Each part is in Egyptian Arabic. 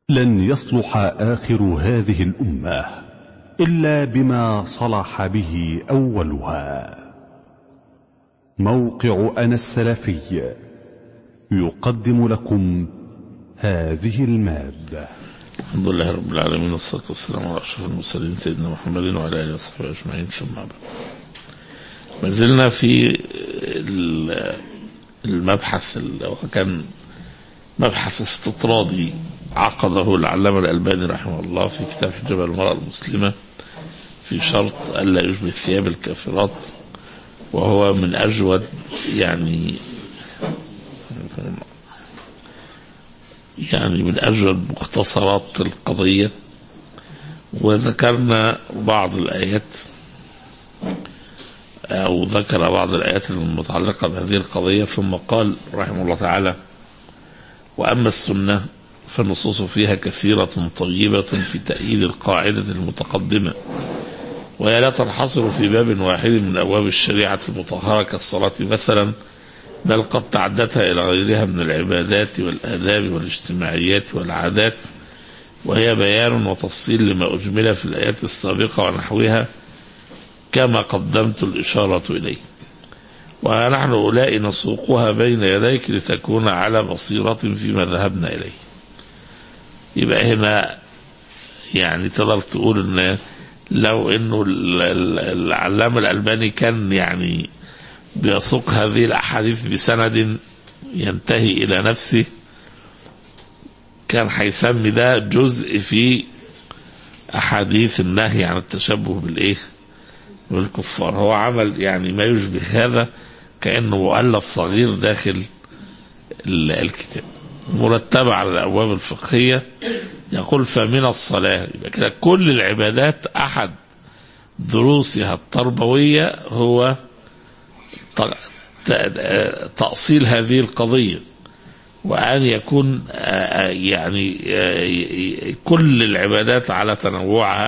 لن يصلح آخر هذه الأمة إلا بما صلح به أولها موقع أنا السلفي يقدم لكم هذه المادة الحمد لله رب العالمين والصلاة والسلام على أشرف المرسلين سيدنا محمد وعلى آله وصحبه أجمعين ثم بعد ما زلنا في المبحث اللي هو كان مبحث استطرادي عقده العلامة الألباني رحمه الله في كتاب حجاب المرأة المسلمة في شرط ألا يشبه ثياب الكافرات وهو من أجود يعني يعني من أجود مختصرات القضية وذكرنا بعض الآيات أو ذكر بعض الآيات المتعلقة بهذه القضية ثم قال رحمه الله تعالى وأما السنة فالنصوص فيها كثيرة طيبة في تأييد القاعدة المتقدمة وهي لا تنحصر في باب واحد من أبواب الشريعة المطهرة كالصلاة مثلا بل قد تعدتها إلى غيرها من العبادات والآداب والاجتماعيات والعادات وهي بيان وتفصيل لما أجمل في الآيات السابقة ونحوها كما قدمت الإشارة إليه ونحن أولئك نسوقها بين يديك لتكون على بصيرة فيما ذهبنا إليه يبقى هنا يعني تقدر تقول ان لو انه العلامة الألباني كان يعني بيسوق هذه الأحاديث بسند ينتهي إلى نفسه كان هيسمي ده جزء في أحاديث النهي عن التشبه بالإيه؟ بالكفار هو عمل يعني ما يشبه هذا كأنه مؤلف صغير داخل الكتاب مرتبة على الأبواب الفقهية يقول فمن الصلاة يبقى كده كل العبادات أحد دروسها التربوية هو تأصيل هذه القضية وأن يكون يعني كل العبادات على تنوعها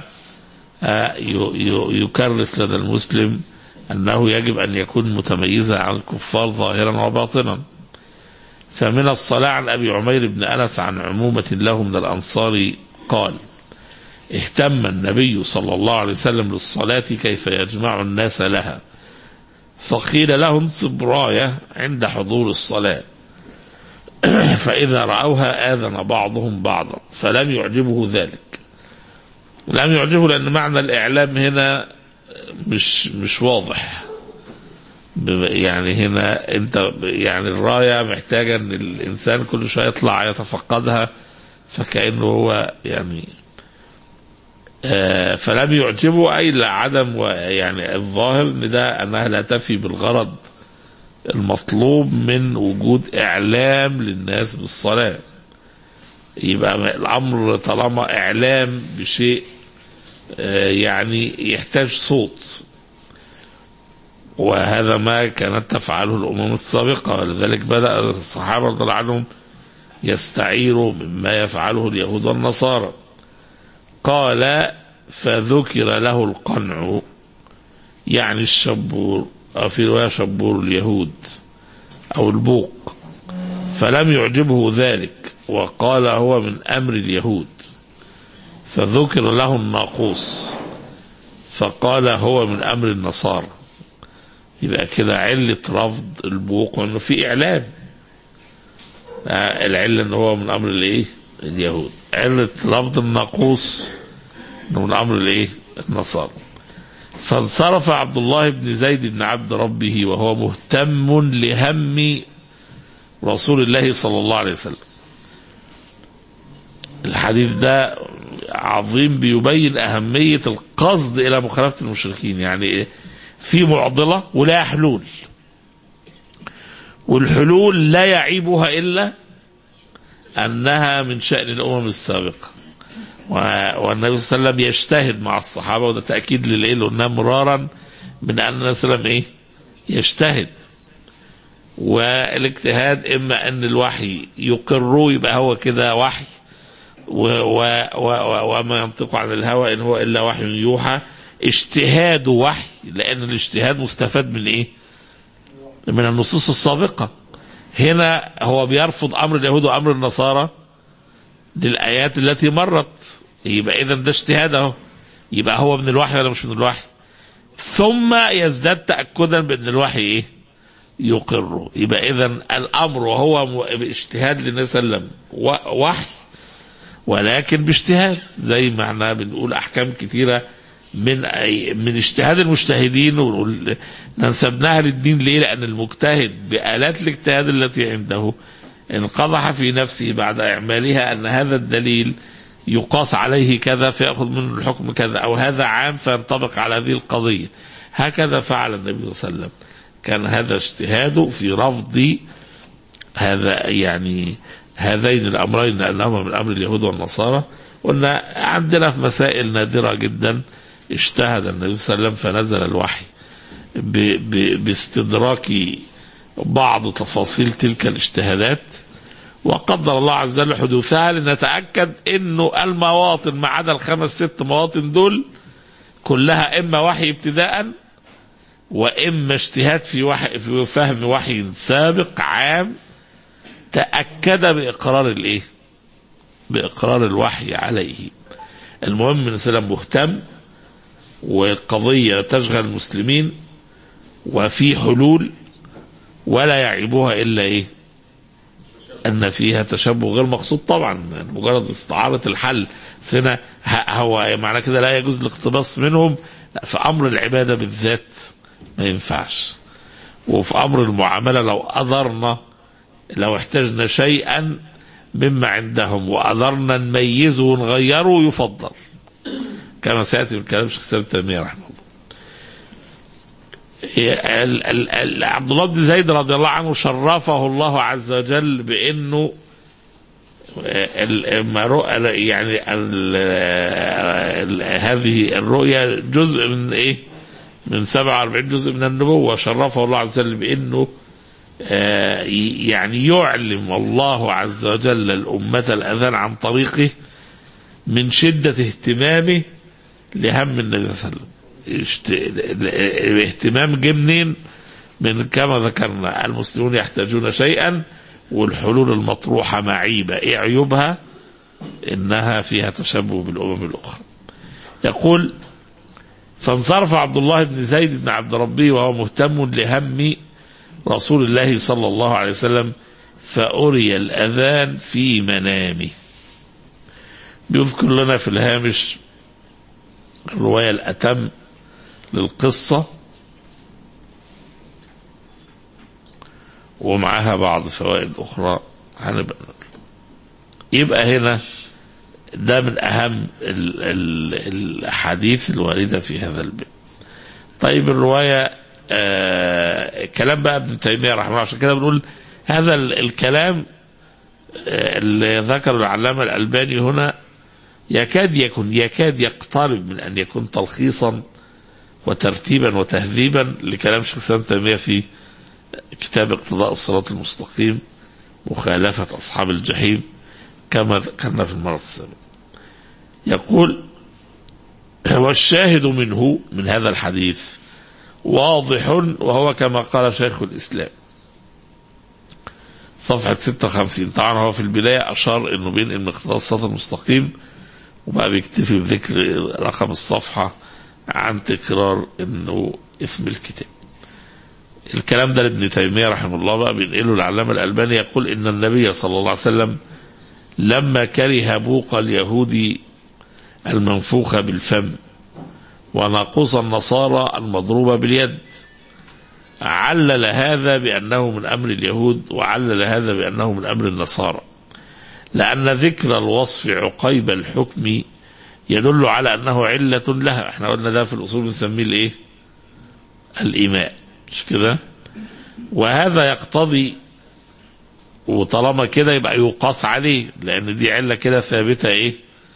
يكرس لدى المسلم أنه يجب أن يكون متميزا عن الكفار ظاهرا وباطنا فمن الصلاة عن أبي عمير بن أنس عن عمومة له من الأنصار قال اهتم النبي صلى الله عليه وسلم للصلاة كيف يجمع الناس لها فقيل له انصب راية عند حضور الصلاة فإذا رأوها آذن بعضهم بعضا فلم يعجبه ذلك لم يعجبه لأن معنى الإعلام هنا مش مش واضح يعني هنا انت يعني الرايه محتاجه ان الانسان كل شويه يطلع يتفقدها فكانه هو يعني آه فلم يعجبه اي لعدم يعني الظاهر ان ده انها لا تفي بالغرض المطلوب من وجود اعلام للناس بالصلاه يبقى الامر طالما اعلام بشيء آه يعني يحتاج صوت وهذا ما كانت تفعله الأمم السابقة ولذلك بدأ الصحابة رضي الله عنهم يستعيروا مما يفعله اليهود والنصارى قال فذكر له القنع يعني الشبور أو في رواية شبور اليهود أو البوق فلم يعجبه ذلك وقال هو من أمر اليهود فذكر له الناقوس فقال هو من أمر النصارى يبقى كده علة رفض البوق وانه في اعلام آه العلة ان هو من امر الايه اليهود علة رفض الناقوس انه من امر الايه النصارى فانصرف عبد الله بن زيد بن عبد ربه وهو مهتم لهم رسول الله صلى الله عليه وسلم الحديث ده عظيم بيبين أهمية القصد إلى مخالفة المشركين يعني إيه في معضلة ولها حلول والحلول لا يعيبها إلا أنها من شأن الأمم السابقة والنبي صلى الله عليه وسلم يجتهد مع الصحابة وده تأكيد للإيه قلنا مرارا من أن النبي صلى الله عليه وسلم إيه يجتهد والاجتهاد إما أن الوحي يقره يبقى هو كده وحي و و و وما ينطق عن الهوى إن هو إلا وحي يوحى اجتهاد وحي لأن الاجتهاد مستفاد من إيه؟ من النصوص السابقة هنا هو بيرفض أمر اليهود وأمر النصارى للآيات التي مرت يبقى إذا ده اجتهاد أهو يبقى هو من الوحي ولا مش من الوحي ثم يزداد تأكدا بأن الوحي إيه يقره يبقى إذا الأمر وهو م- اجتهاد للنبي صلى الله عليه وسلم و- وحي ولكن باجتهاد زي ما احنا بنقول أحكام كتيرة من أي- من اجتهاد المجتهدين ونقول نسبناها للدين ليه؟ لأن المجتهد بآلات الاجتهاد التي عنده انقضح في نفسه بعد إعمالها أن هذا الدليل يقاس عليه كذا فيأخذ منه الحكم كذا أو هذا عام فينطبق على هذه القضية هكذا فعل النبي صلى الله عليه وسلم كان هذا اجتهاده في رفض هذا يعني هذين الأمرين لأنهما من أمر اليهود والنصارى قلنا عندنا في مسائل نادرة جدا اجتهد النبي صلى الله عليه وسلم فنزل الوحي ب- ب- باستدراك بعض تفاصيل تلك الاجتهادات وقدر الله عز وجل حدوثها لنتأكد انه المواطن ما عدا الخمس ست مواطن دول كلها اما وحي ابتداء واما اجتهاد في وحي في فهم وحي سابق عام تأكد بإقرار الايه؟ بإقرار الوحي عليه. المهم ان سلم مهتم والقضية تشغل المسلمين وفي حلول ولا يعيبها الا ايه؟ ان فيها تشبه غير مقصود طبعا يعني مجرد استعارة الحل هنا ه- هو معنى كده لا يجوز الاقتباس منهم لا في امر العبادة بالذات ما ينفعش وفي امر المعاملة لو اضرنا لو احتجنا شيئا مما عندهم وقدرنا نميزه ونغيره يفضل كما سياتي من كلام شيخ الاسلام ابن تيميه رحمه الله. ال- ال- ال- عبد الله بن زيد رضي الله عنه شرفه الله عز وجل بانه ال- ما رؤى يعني ال- ال- هذه الرؤيا جزء من ايه؟ من 47 جزء من النبوه شرفه الله عز وجل بانه آه، يعني يعلم الله عز وجل الأمة الأذان عن طريقه من شدة اهتمامه لهم النبي صلى الله عليه وسلم اشت- الاهتمام جه منين؟ من كما ذكرنا المسلمون يحتاجون شيئا والحلول المطروحة معيبة ايه عيوبها؟ انها فيها تشبه بالامم الاخرى. يقول فانصرف عبد الله بن زيد بن عبد ربه وهو مهتم لهم رسول الله صلى الله عليه وسلم فأري الأذان في منامه بيذكر لنا في الهامش الرواية الأتم للقصة ومعها بعض فوائد أخرى هنبقى نقول. يبقى هنا ده من أهم ال- ال- الأحاديث الواردة في هذا الباب طيب الرواية آه كلام بقى ابن تيمية رحمه الله عشان كده بنقول هذا ال- الكلام آه اللي ذكره العلامة الألباني هنا يكاد يكون يكاد يقترب من أن يكون تلخيصا وترتيبا وتهذيبا لكلام شيخ الإسلام ابن تيمية في كتاب اقتضاء الصراط المستقيم مخالفة أصحاب الجحيم كما ذكرنا في المرة السابقة يقول والشاهد منه من هذا الحديث واضح وهو كما قال شيخ الإسلام صفحة 56 طبعا هو في البداية أشار أنه بين إن اقتضاء الصراط المستقيم وبقى بيكتفي بذكر رقم الصفحة عن تكرار أنه اسم الكتاب الكلام ده لابن تيمية رحمه الله بقى بينقله العلامة الألباني يقول إن النبي صلى الله عليه وسلم لما كره بوق اليهود المنفوخة بالفم وناقوس النصارى المضروبة باليد علل هذا بأنه من أمر اليهود وعلل هذا بأنه من أمر النصارى لأن ذكر الوصف عقيب الحكم يدل على أنه علة لها احنا قلنا ده في الأصول بنسميه الإيه الإيماء مش كده وهذا يقتضي وطالما كده يبقى يقاس عليه لأن دي علة كده ثابتة إيه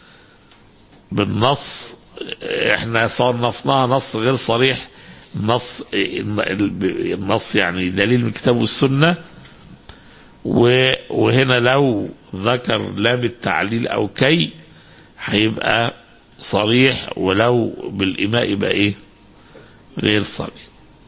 بالنص احنا صنفناها نص غير صريح نص النص يعني دليل من الكتاب والسنه و- وهنا لو ذكر لام التعليل او كي هيبقى صريح ولو بالإماء يبقى ايه غير صريح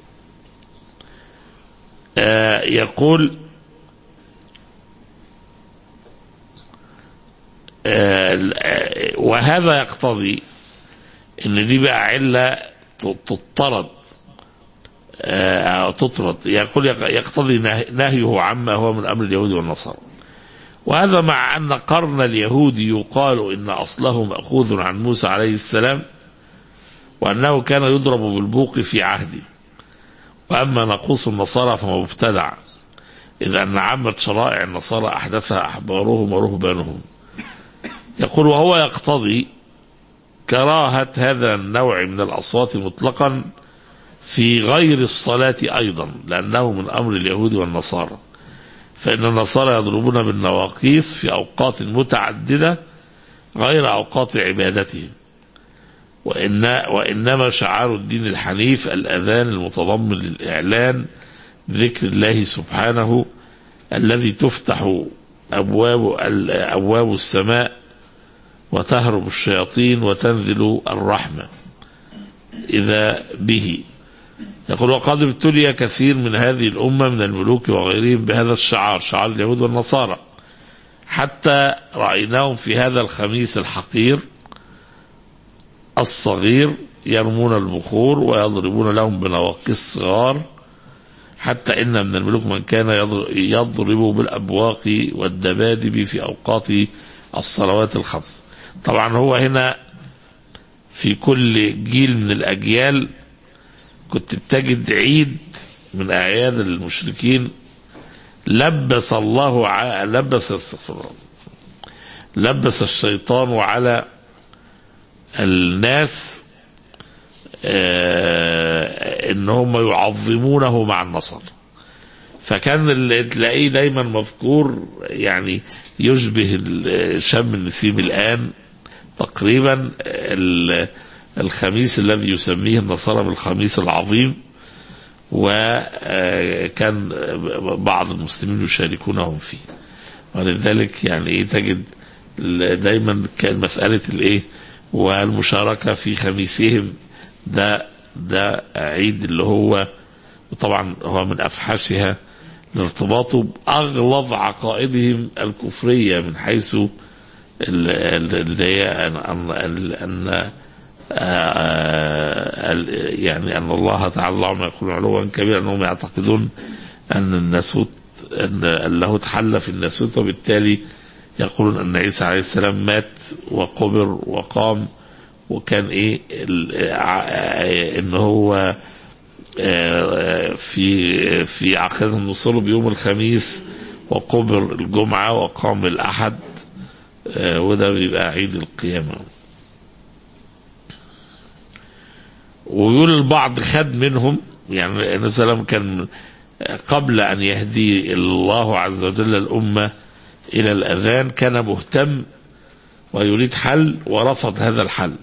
آه يقول آه، آه، وهذا يقتضي ان دي بقى عله ت- تطرد آه، أو تطرد يقول يق- يقتضي نه- نهيه عما هو من امر اليهود والنصارى وهذا مع ان قرن اليهود يقال ان اصله ماخوذ عن موسى عليه السلام وانه كان يضرب بالبوق في عهده واما نقوص النصارى فهو مبتدع اذ ان عامه شرائع النصارى احدثها احبارهم ورهبانهم يقول وهو يقتضي كراهه هذا النوع من الاصوات مطلقا في غير الصلاه ايضا لانه من امر اليهود والنصارى فإن النصارى يضربون بالنواقيس في أوقات متعددة غير أوقات عبادتهم وإن وإنما شعار الدين الحنيف الأذان المتضمن للإعلان ذكر الله سبحانه الذي تفتح أبواب أبواب السماء وتهرب الشياطين وتنزل الرحمة إذا به يقول وقد ابتلي كثير من هذه الأمة من الملوك وغيرهم بهذا الشعار شعار اليهود والنصارى حتى رأيناهم في هذا الخميس الحقير الصغير يرمون البخور ويضربون لهم بنواقص صغار حتى إن من الملوك من كان يضرب بالأبواق والدبادب في أوقات الصلوات الخمس طبعا هو هنا في كل جيل من الأجيال كنت بتجد عيد من أعياد المشركين لبس الله ع... لبس استغفر الله لبس الشيطان على الناس آه ان هم يعظمونه مع النصر فكان اللي تلاقيه دايما مذكور يعني يشبه شم النسيم الان تقريبا الخميس الذي يسميه النصارى بالخميس العظيم وكان بعض المسلمين يشاركونهم فيه ولذلك يعني ايه تجد دايما كان مسألة الايه والمشاركة في خميسهم ده ده عيد اللي هو وطبعا هو من افحشها لارتباطه باغلظ عقائدهم الكفريه من حيث اللي هي ان ان يعني ان الله تعالى ما يقول علوا كبيرا انهم يعتقدون ان الناسوت ان اللاهوت حل في الناسوت وبالتالي يقولون ان عيسى عليه السلام مات وقبر وقام وكان ايه ان هو في في عقيدة النصر بيوم الخميس وقبر الجمعة وقام الأحد وده بيبقى عيد القيامة ويقول البعض خد منهم يعني النبي صلى الله عليه وسلم كان قبل أن يهدي الله عز وجل الأمة إلى الأذان كان مهتم ويريد حل ورفض هذا الحل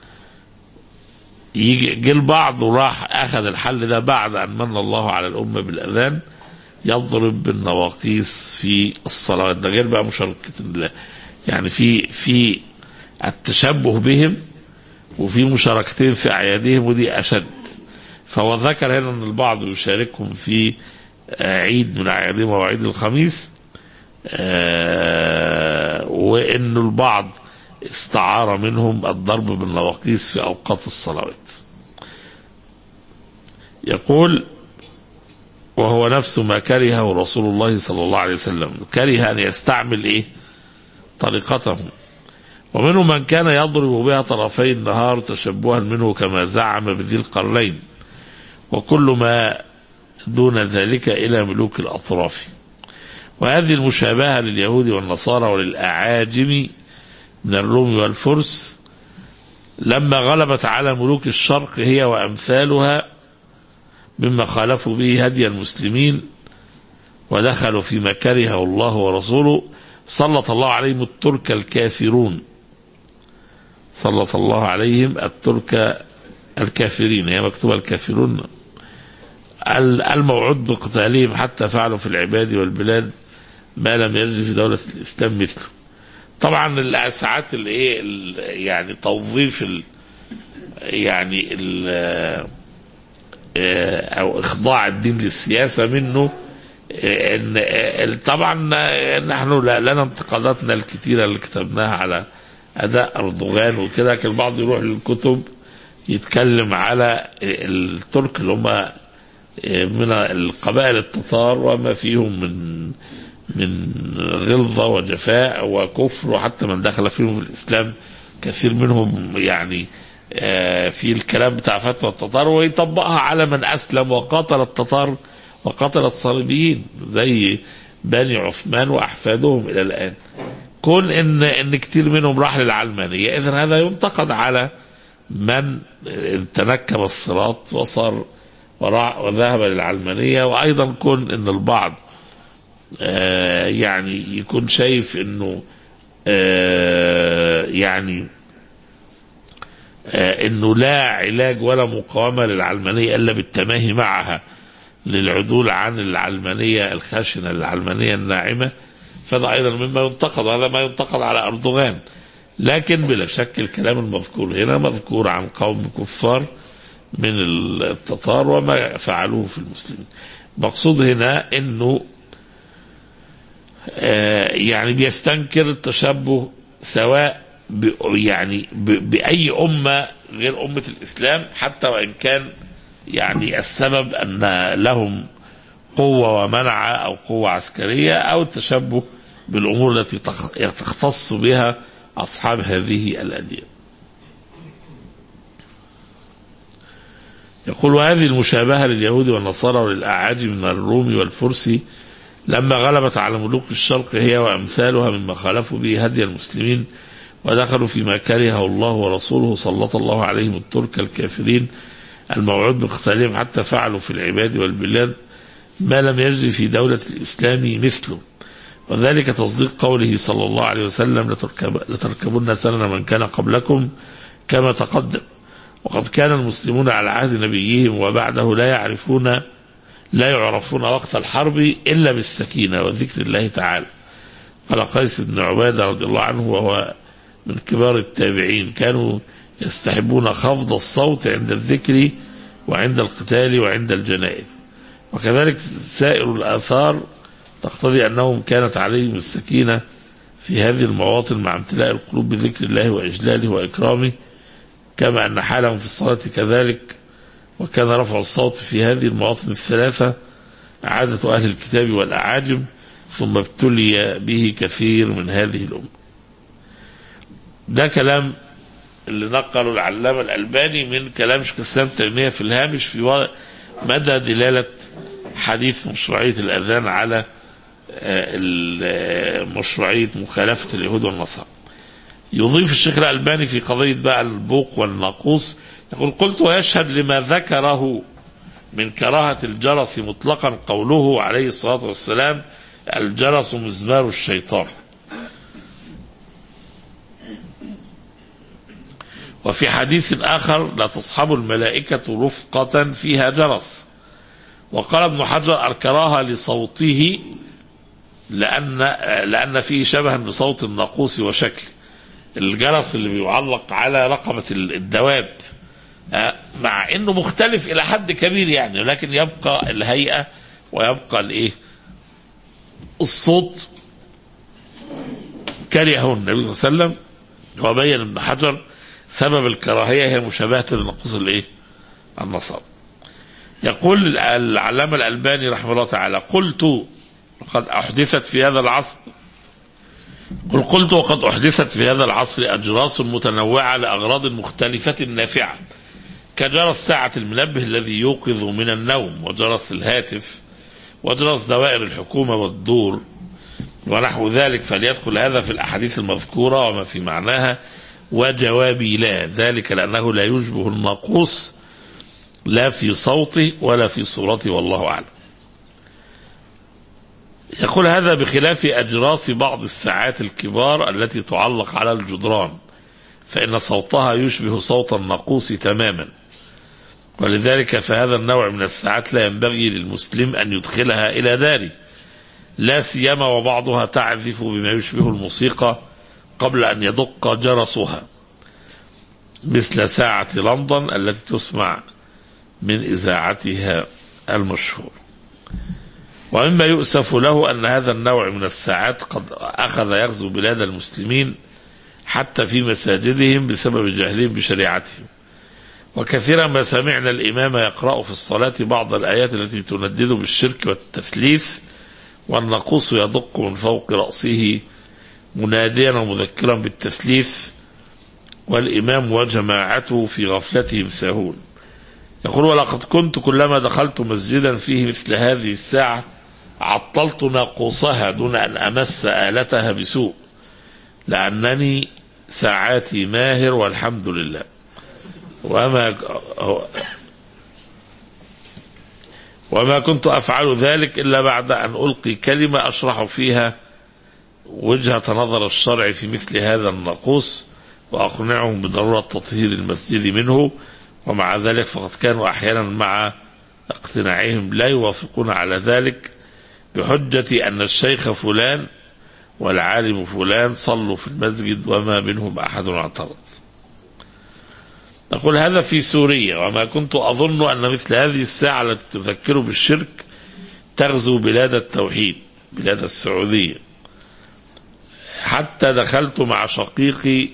يجي جه البعض وراح اخذ الحل ده بعد ان من الله على الامه بالاذان يضرب بالنواقيس في الصلوات ده غير بقى مشاركه الله يعني في في التشبه بهم وفي مشاركتهم في اعيادهم ودي اشد فهو ذكر هنا ان البعض يشاركهم في عيد من اعيادهم وهو عيد الخميس آه وانه البعض استعار منهم الضرب بالنواقيس في اوقات الصلوات يقول وهو نفس ما كرهه رسول الله صلى الله عليه وسلم كره ان يستعمل ايه طريقته ومنهم من كان يضرب بها طرفي النهار تشبها منه كما زعم بذي القرنين وكل ما دون ذلك الى ملوك الاطراف وهذه المشابهه لليهود والنصارى وللاعاجم من الروم والفرس لما غلبت على ملوك الشرق هي وامثالها مما خالفوا به هدي المسلمين ودخلوا فيما كرهه الله ورسوله سلط الله عليهم الترك الكافرون سلط الله عليهم الترك الكافرين هي مكتوبة الكافرون الموعود بقتالهم حتى فعلوا في العباد والبلاد ما لم يجد في دولة الإسلام مثله طبعا ساعات الايه يعني توظيف ال يعني ال او اخضاع الدين للسياسه منه ان طبعا نحن لا لنا انتقاداتنا الكثيره اللي كتبناها على اداء اردوغان وكده لكن البعض يروح للكتب يتكلم على الترك اللي هم من القبائل التتار وما فيهم من من غلظه وجفاء وكفر وحتى من دخل فيهم في الاسلام كثير منهم يعني في الكلام بتاع فتوى التتار ويطبقها على من اسلم وقاتل التتار وقتل الصليبيين زي بني عثمان واحفادهم الى الان كون ان ان كتير منهم راح للعلمانيه اذا هذا ينتقد على من تنكب الصراط وصار وذهب للعلمانيه وايضا كون ان البعض آه يعني يكون شايف انه آه يعني آه انه لا علاج ولا مقاومه للعلمانيه الا بالتماهي معها للعدول عن العلمانيه الخشنه العلمانيه الناعمه فهذا ايضا مما ينتقد هذا ما ينتقد على اردوغان لكن بلا شك الكلام المذكور هنا مذكور عن قوم كفار من التتار وما فعلوه في المسلمين مقصود هنا انه آه يعني بيستنكر التشبه سواء يعني بأي أمة غير أمة الإسلام حتى وإن كان يعني السبب أن لهم قوة ومنع أو قوة عسكرية أو التشبه بالأمور التي تختص بها أصحاب هذه الأديان يقول وهذه المشابهة لليهود والنصارى وللأعاجم من الروم والفرس لما غلبت على ملوك الشرق هي وأمثالها مما خالفوا به هدي المسلمين ودخلوا فيما كرهه الله ورسوله سلط الله عليهم الترك الكافرين الموعود بقتالهم حتى فعلوا في العباد والبلاد ما لم يجري في دولة الإسلام مثله وذلك تصديق قوله صلى الله عليه وسلم لتركب لتركبن سنن من كان قبلكم كما تقدم وقد كان المسلمون على عهد نبيهم وبعده لا يعرفون لا يعرفون وقت الحرب إلا بالسكينة وذكر الله تعالى قال قيس بن عبادة رضي الله عنه وهو من كبار التابعين كانوا يستحبون خفض الصوت عند الذكر وعند القتال وعند الجنائز وكذلك سائر الآثار تقتضي أنهم كانت عليهم السكينة في هذه المواطن مع امتلاء القلوب بذكر الله وإجلاله وإكرامه كما أن حالهم في الصلاة كذلك وكان رفع الصوت في هذه المواطن الثلاثة عادة أهل الكتاب والأعاجم ثم ابتلي به كثير من هذه الأمة ده كلام اللي نقله العلامة الألباني من كلام شيخ الإسلام تيمية في الهامش في مدى دلالة حديث مشروعية الأذان على مشروعية مخالفة اليهود والنصارى يضيف الشيخ الألباني في قضية بقى البوق والناقوس يقول قلت ويشهد لما ذكره من كراهة الجرس مطلقا قوله عليه الصلاة والسلام الجرس مزمار الشيطان وفي حديث آخر لا تصحب الملائكة رفقة فيها جرس وقال ابن حجر الكراهة لصوته لأن لأن فيه شبها بصوت الناقوس وشكله الجرس اللي بيعلق على رقبة الدواب مع انه مختلف الى حد كبير يعني ولكن يبقى الهيئة ويبقى الايه الصوت كرهه النبي صلى الله عليه وسلم وبين ابن حجر سبب الكراهية هي مشابهة لنقوص الايه النصارى يقول العلامة الألباني رحمه الله تعالى قلت قد أحدثت في هذا العصر قل قلت وقد أحدثت في هذا العصر أجراس متنوعة لأغراض مختلفة نافعة كجرس ساعة المنبه الذي يوقظ من النوم وجرس الهاتف وجرس دوائر الحكومة والدور ونحو ذلك فليدخل هذا في الأحاديث المذكورة وما في معناها وجوابي لا ذلك لأنه لا يشبه الناقوس لا في صوته ولا في صورته والله أعلم يقول هذا بخلاف أجراس بعض الساعات الكبار التي تعلق على الجدران فإن صوتها يشبه صوت الناقوس تماما ولذلك فهذا النوع من الساعات لا ينبغي للمسلم أن يدخلها إلى داره لا سيما وبعضها تعزف بما يشبه الموسيقى قبل أن يدق جرسها مثل ساعة لندن التي تسمع من إذاعتها المشهور ومما يؤسف له أن هذا النوع من الساعات قد أخذ يغزو بلاد المسلمين حتى في مساجدهم بسبب جهلهم بشريعتهم وكثيرا ما سمعنا الإمام يقرأ في الصلاة بعض الآيات التي تندد بالشرك والتثليث والنقوص يدق من فوق رأسه مناديا ومذكرا بالتثليث والإمام وجماعته في غفلتهم ساهون يقول ولقد كنت كلما دخلت مسجدا فيه مثل هذه الساعة عطلت ناقوسها دون أن أمس آلتها بسوء لأنني ساعاتي ماهر والحمد لله وما وما كنت أفعل ذلك إلا بعد أن ألقي كلمة أشرح فيها وجهة نظر الشرع في مثل هذا الناقوس وأقنعهم بضرورة تطهير المسجد منه ومع ذلك فقد كانوا أحيانا مع اقتناعهم لا يوافقون على ذلك بحجة أن الشيخ فلان والعالم فلان صلوا في المسجد وما منهم أحد اعترض نقول هذا في سوريا وما كنت أظن أن مثل هذه الساعة التي تذكر بالشرك تغزو بلاد التوحيد بلاد السعودية حتى دخلت مع شقيقي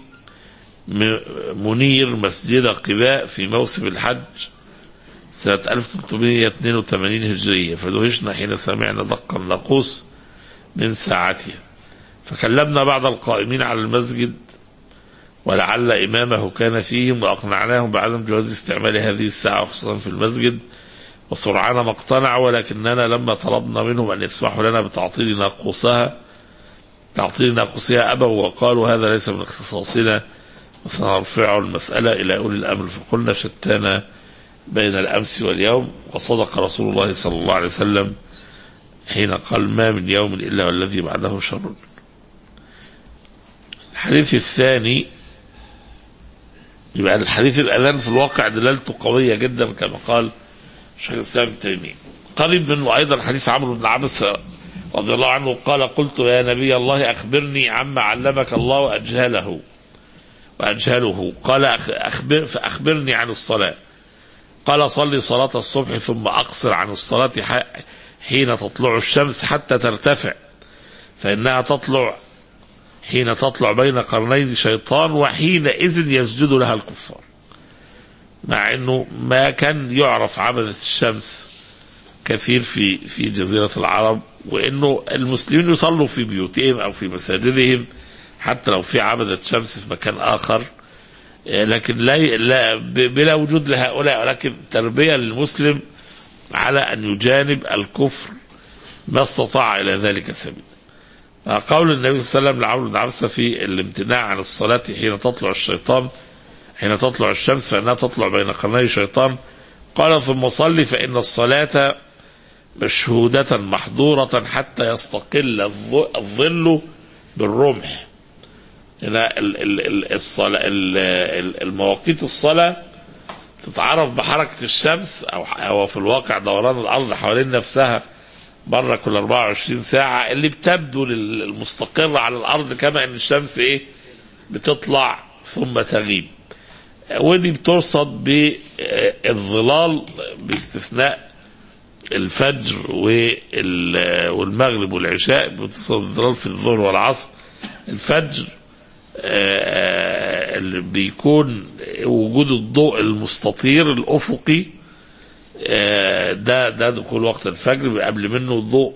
منير مسجد قباء في موسم الحج سنة 1382 هجرية فدهشنا حين سمعنا دق الناقوس من ساعتها فكلمنا بعض القائمين على المسجد ولعل إمامه كان فيهم وأقنعناهم بعدم جواز استعمال هذه الساعة خصوصا في المسجد وسرعان ما اقتنعوا ولكننا لما طلبنا منهم أن يسمحوا لنا بتعطيل ناقوسها تعطيل ناقوسها أبوا وقالوا هذا ليس من اختصاصنا وسنرفع المسألة إلى أولي الأمر فقلنا شتانا بين الأمس واليوم وصدق رسول الله صلى الله عليه وسلم حين قال ما من يوم إلا والذي بعده شر الحديث الثاني يبقى الحديث الأذان في الواقع دلالته قوية جدا كما قال شيخ الإسلام ابن تيمية قريب منه أيضا حديث عمرو بن عبس رضي الله عنه قال قلت يا نبي الله أخبرني عما علمك الله وأجهله وأجهله قال أخبر فأخبرني عن الصلاة قال صلي صلاة الصبح ثم أقصر عن الصلاة حين تطلع الشمس حتى ترتفع فإنها تطلع حين تطلع بين قرنين شيطان وحينئذ يسجد لها الكفار مع انه ما كان يعرف عبدة الشمس كثير في في جزيرة العرب وانه المسلمين يصلوا في بيوتهم او في مساجدهم حتى لو في عبدة شمس في مكان اخر لكن لا, لا بلا وجود لهؤلاء ولكن تربية للمسلم على ان يجانب الكفر ما استطاع الى ذلك سبيل قول النبي صلى الله عليه وسلم لعمرو بن عبسة في الامتناع عن الصلاة حين تطلع الشيطان حين تطلع الشمس فإنها تطلع بين قرني الشيطان قال ثم صلي فإن الصلاة مشهودة محظورة حتى يستقل الظل بالرمح هنا المواقيت الصلاة تتعرف بحركة الشمس أو هو في الواقع دوران الأرض حوالين نفسها مرة كل 24 ساعة اللي بتبدو للمستقر على الأرض كما أن الشمس إيه بتطلع ثم تغيب ودي بترصد بالظلال باستثناء الفجر والمغرب والعشاء بتصل الظلال في الظهر والعصر الفجر اللي بيكون وجود الضوء المستطير الأفقي ده ده دخول وقت الفجر قبل منه ضوء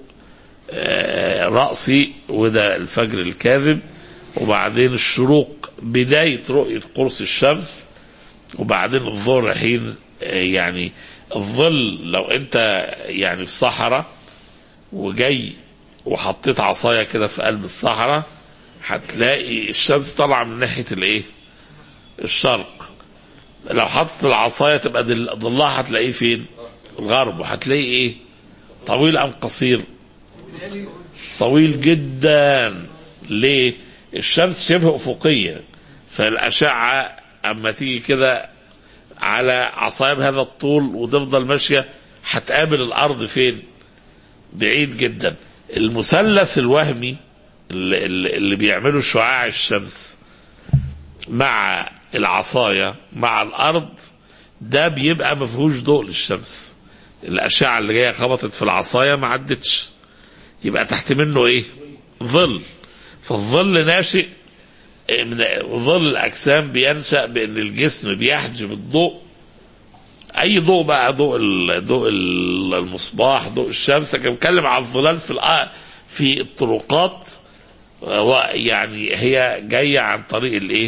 رأسي وده الفجر الكاذب وبعدين الشروق بداية رؤية قرص الشمس وبعدين الظهر حين يعني الظل لو انت يعني في صحراء وجاي وحطيت عصايه كده في قلب الصحراء هتلاقي الشمس طالعه من ناحيه الايه؟ الشرق لو حطت العصايه تبقى ضلها هتلاقيه فين؟ الغرب وهتلاقيه ايه؟ طويل ام قصير؟ طويل جدا ليه؟ الشمس شبه افقيه فالاشعه اما تيجي كده على عصايه بهذا الطول وتفضل ماشيه هتقابل الارض فين؟ بعيد جدا. المثلث الوهمي اللي, اللي بيعمله شعاع الشمس مع العصايه مع الارض ده بيبقى ما فيهوش ضوء للشمس. الاشعه اللي جايه خبطت في العصايه ما عدتش يبقى تحت منه ايه ظل فالظل ناشئ من ظل الاجسام بينشا بان الجسم بيحجب الضوء اي ضوء بقى ضوء ال- ضوء ال- المصباح ضوء الشمس كان بيتكلم على الظلال في الأ- في الطرقات يعني هي جايه عن طريق الايه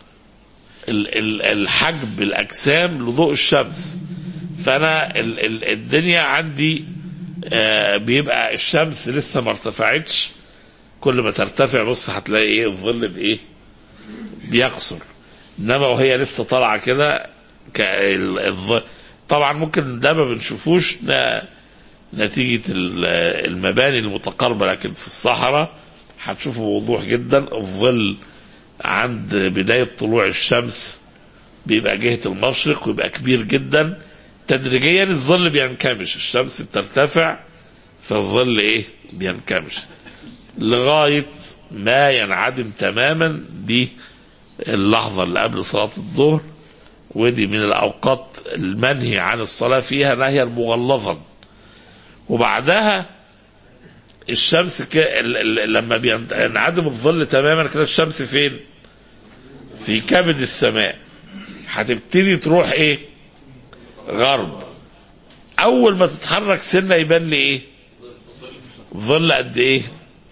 ال- ال- الحجب الاجسام لضوء الشمس فانا ال- ال- الدنيا عندي آه، بيبقى الشمس لسه ما ارتفعتش كل ما ترتفع بص هتلاقي ايه الظل بايه بيقصر انما وهي لسه طالعه كده كال- الظ- طبعا ممكن ده ما بنشوفوش ده نتيجة ال- المباني المتقاربة لكن في الصحراء هتشوفوا بوضوح جدا الظل عند بداية طلوع الشمس بيبقى جهة المشرق ويبقى كبير جدا تدريجيا الظل بينكمش الشمس بترتفع فالظل ايه بينكمش لغاية ما ينعدم تماما دي اللحظة اللي قبل صلاة الظهر ودي من الأوقات المنهي عن الصلاة فيها نهيا مغلظا وبعدها الشمس ك... ال- ال- لما بينعدم الظل تماما كده الشمس فين؟ في كبد السماء هتبتدي تروح ايه؟ غرب أول ما تتحرك سنة يبان لي ايه؟ ظل قد ايه؟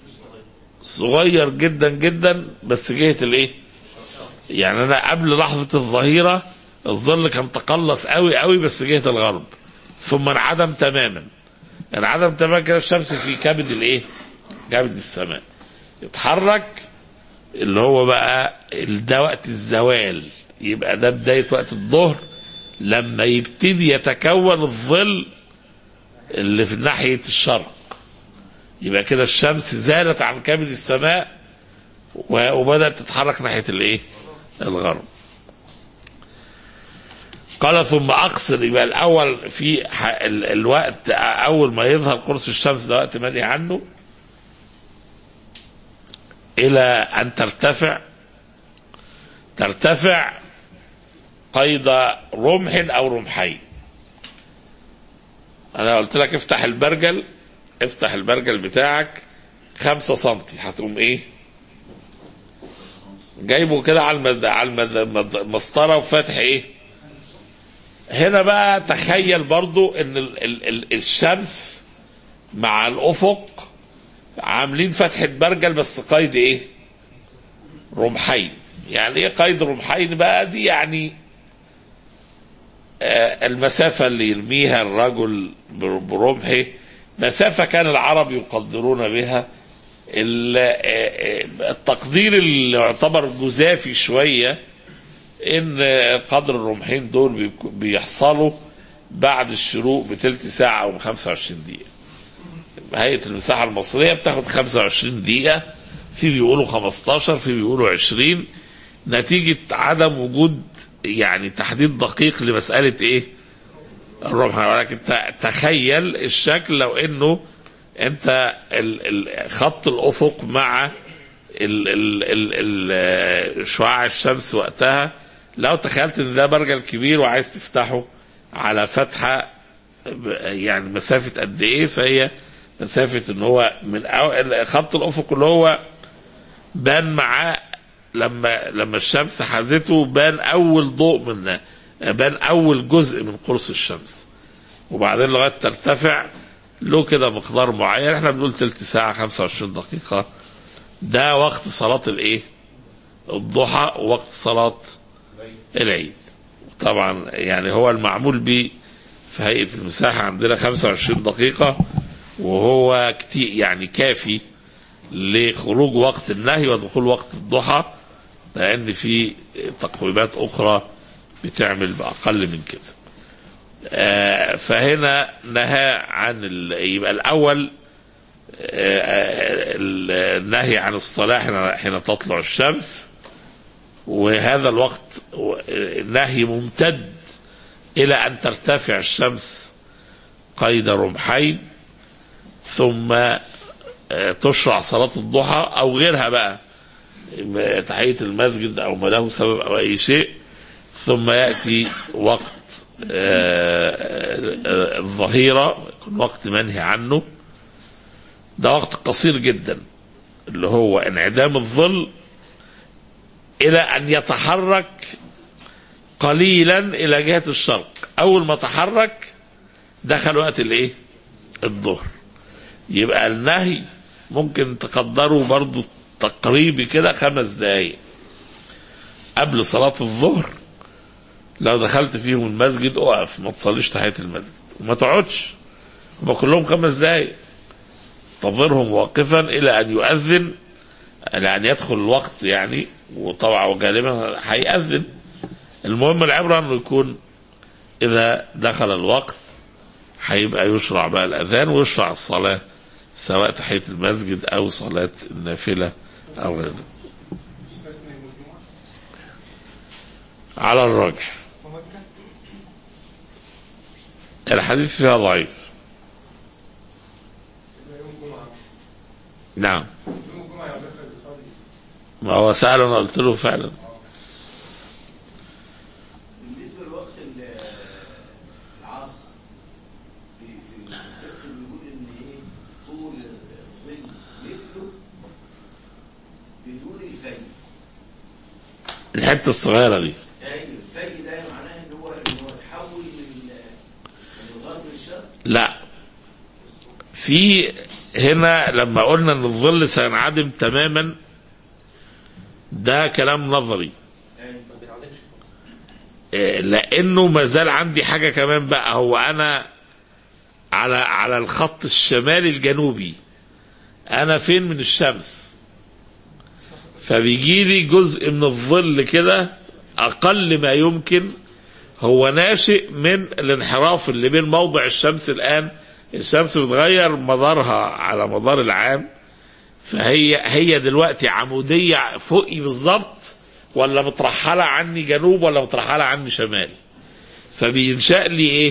صغير جدا جدا بس جهة الايه؟ يعني انا قبل لحظة الظهيرة الظل كان تقلص قوي قوي بس جهة الغرب ثم انعدم تماما انعدم تماما كده الشمس في كبد الايه كبد السماء يتحرك اللي هو بقى ال- ده وقت الزوال يبقى ده بداية وقت الظهر لما يبتدي يتكون الظل اللي في ناحية الشرق يبقى كده الشمس زالت عن كبد السماء و- وبدأت تتحرك ناحية الايه الغرب قال ثم اقصر يبقى الاول في ح- ال- الوقت اول ما يظهر قرص الشمس ده وقت منهي عنه الى ان ترتفع ترتفع قيد رمح او رمحين انا قلت لك افتح البرجل افتح البرجل بتاعك خمسة سنتي هتقوم ايه جايبه كده على المد... على المد... المد- المسطره وفاتح ايه هنا بقى تخيل برضو ان ال... ال... ال... الشمس مع الافق عاملين فتحة برجل بس قيد ايه رمحين يعني ايه قيد رمحين بقى دي يعني آه المسافة اللي يرميها الرجل بر- برمحه مسافة كان العرب يقدرون بها ال- آه، آه، التقدير اللي يعتبر جزافي شوية ان قدر الرمحين دول بيك- بيحصلوا بعد الشروق بتلت ساعة او ب 25 دقيقة هيئة المساحة المصرية بتاخد 25 دقيقة في بيقولوا 15 في بيقولوا 20 نتيجة عدم وجود يعني تحديد دقيق لمسألة ايه الرمح ولكن ت- تخيل الشكل لو انه انت ال- ال- خط الافق مع ال ال ال ال شعاع الشمس وقتها لو تخيلت ان ده برجل كبير وعايز تفتحه على فتحه ب- يعني مسافه قد ايه فهي مسافه ان هو من أو خط الافق اللي هو بان معاه لما لما الشمس حازته بان اول ضوء من بان اول جزء من قرص الشمس وبعدين لغايه ترتفع له كده مقدار معين احنا بنقول تلت ساعه 25 دقيقه ده وقت صلاة الايه الضحى ووقت صلاة العيد طبعا يعني هو المعمول به في هيئة المساحة عندنا 25 دقيقة وهو كتير يعني كافي لخروج وقت النهي ودخول وقت الضحى لأن في تقويمات أخرى بتعمل بأقل من كده آه، فهنا نهى عن ال- يبقى الأول النهي عن الصلاة حين- حين تطلع الشمس وهذا الوقت نهي ممتد إلى أن ترتفع الشمس قيد رمحين ثم آه، تشرع صلاة الضحى أو غيرها بقى تحية المسجد أو ما له سبب أو أي شيء ثم يأتي وقت آه، آه، الظهيرة يكون وقت منهي عنه ده وقت قصير جدا اللي هو انعدام الظل الى ان يتحرك قليلا الى جهه الشرق اول ما تحرك دخل وقت الايه الظهر يبقى النهي ممكن تقدره برضو تقريبي كده خمس دقايق قبل صلاة الظهر لو دخلت فيهم المسجد اقف ما تصليش تحية المسجد وما تقعدش هما كلهم خمس دقايق انتظرهم واقفا الى ان يؤذن الى ان يدخل الوقت يعني وطبعا وغالبا هيأذن المهم العبرة انه يكون اذا دخل الوقت هيبقى يشرع بقى الاذان ويشرع الصلاة سواء تحية المسجد او صلاة النافلة او غير ذلك يستثنى يوم الجمعة على الراجح ومكة الحديث فيها ضعيف يبقى يوم الجمعة نعم يوم الجمعة يبقى داخل يصلي ما هو سأل انا قلت له فعلا بالنسبه لوقت ال- العصر في في الفقه بيقول ان ايه طول الظل مثله بدون الفي الحتة الصغيرة دي ايوه الفي ده معناه ان هو ان هو تحول من من الغرب للشرق لا في هنا لما قلنا ان الظل سينعدم تماما ده كلام نظري إيه، لانه ما زال عندي حاجه كمان بقى هو انا على على الخط الشمالي الجنوبي انا فين من الشمس فبيجي لي جزء من الظل كده اقل ما يمكن هو ناشئ من الانحراف اللي بين موضع الشمس الان الشمس بتغير مدارها على مدار العام فهي هي دلوقتي عموديه فوقي بالظبط ولا مترحله عني جنوب ولا مترحله عني شمال فبينشا لي ايه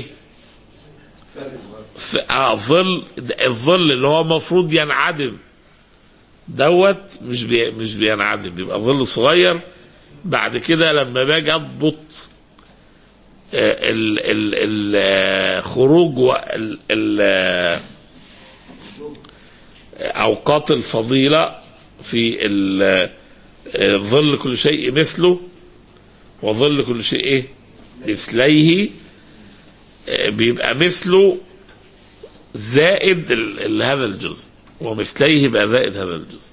ف- آه ظل الظل اللي هو المفروض ينعدم دوت مش بي مش بينعدم بيبقى ظل صغير بعد كده لما باجي اضبط آه، ال ال ال آه، خروج و- ال ال آه، اوقات الفضيله في ال- آه، ظل كل شيء مثله وظل كل شيء ايه مثليه آه، بيبقى مثله زائد ال- ال- هذا الجزء ومثليه يبقى زائد هذا الجزء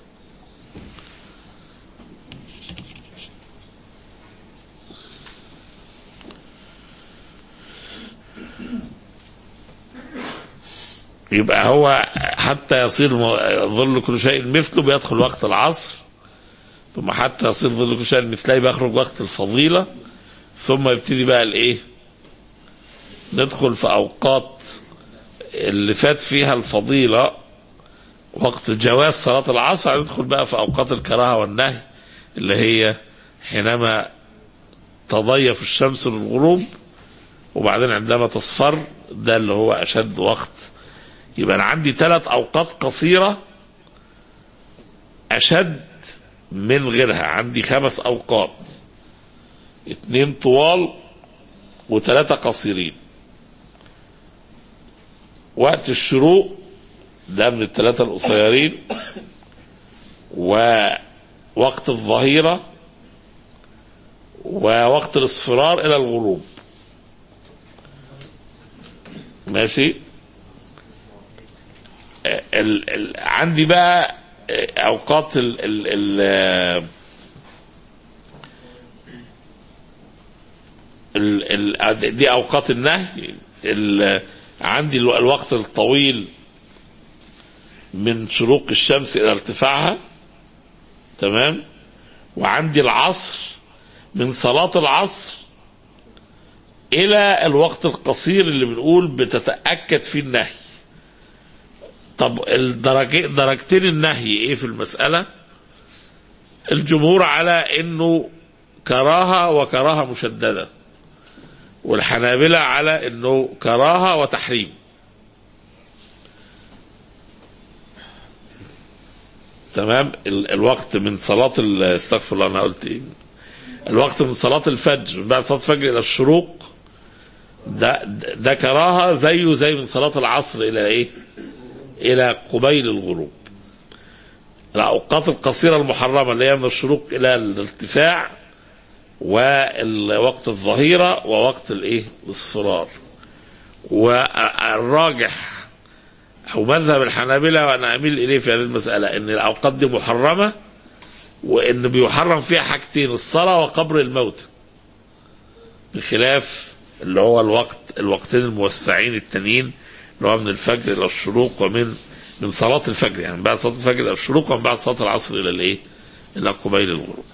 يبقى هو حتى يصير م- ظل كل شيء مثله بيدخل وقت العصر ثم حتى يصير ظل كل شيء مثله بيخرج وقت الفضيلة ثم يبتدي بقى الايه ندخل في اوقات اللي فات فيها الفضيلة وقت جواز صلاة العصر ندخل بقى في اوقات الكراهة والنهي اللي هي حينما تضيف الشمس للغروب وبعدين عندما تصفر ده اللي هو اشد وقت يبقى انا عندي ثلاث اوقات قصيره اشد من غيرها عندي خمس اوقات اتنين طوال وثلاثه قصيرين وقت الشروق ده من الثلاثه القصيرين ووقت الظهيره ووقت الاصفرار الى الغروب ماشي ال ال عندي بقى اوقات ال ال ال ال ال دي اوقات النهي ال عندي الو- الوقت الطويل من شروق الشمس الى ارتفاعها تمام وعندي العصر من صلاة العصر الى الوقت القصير اللي بنقول بتتأكد فيه النهي طب الدرجة درجتين النهي ايه في المسألة الجمهور على انه كراهة وكراهة مشددة والحنابلة على انه كراهة وتحريم تمام ال الوقت من صلاة ال- استغفر الله انا قلت ايه الوقت من صلاة الفجر من بعد صلاة الفجر الى الشروق ده ده كراهة زيه زي من صلاة العصر الى ايه إلى قبيل الغروب الأوقات القصيرة المحرمة اللي هي من الشروق إلى الارتفاع ووقت الظهيرة ووقت الإيه الاصفرار والراجح أو مذهب الحنابلة وأنا أميل إليه في هذه المسألة إن الأوقات دي محرمة وإن بيحرم فيها حاجتين الصلاة وقبر الموت بخلاف اللي هو الوقت الوقتين الموسعين التانيين اللي هو من الفجر إلى الشروق ومن من صلاة الفجر يعني من بعد صلاة الفجر إلى الشروق ومن بعد صلاة العصر إلى الإيه؟ إلى قبيل الغروب.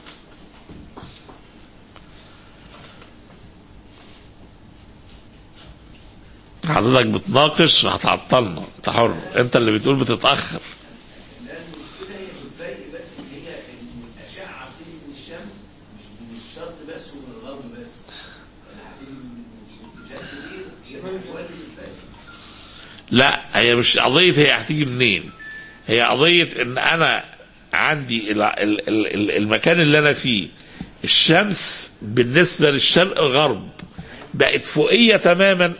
حضرتك بتناقش هتعطلنا انت حر انت اللي بتقول بتتاخر لان المشكله هي في الفرق بس اللي هي ان الاشعه بتيجي من الشمس مش من الشرق بس ومن الغرب بس انا هتيجي من اتجاه كبير هي بتولد الفرق لا هي مش قضيه هي هتيجي منين هي قضيه ان انا عندي ال- ال- ال- ال- المكان اللي انا فيه الشمس بالنسبه للشرق غرب بقت فوقيه تماما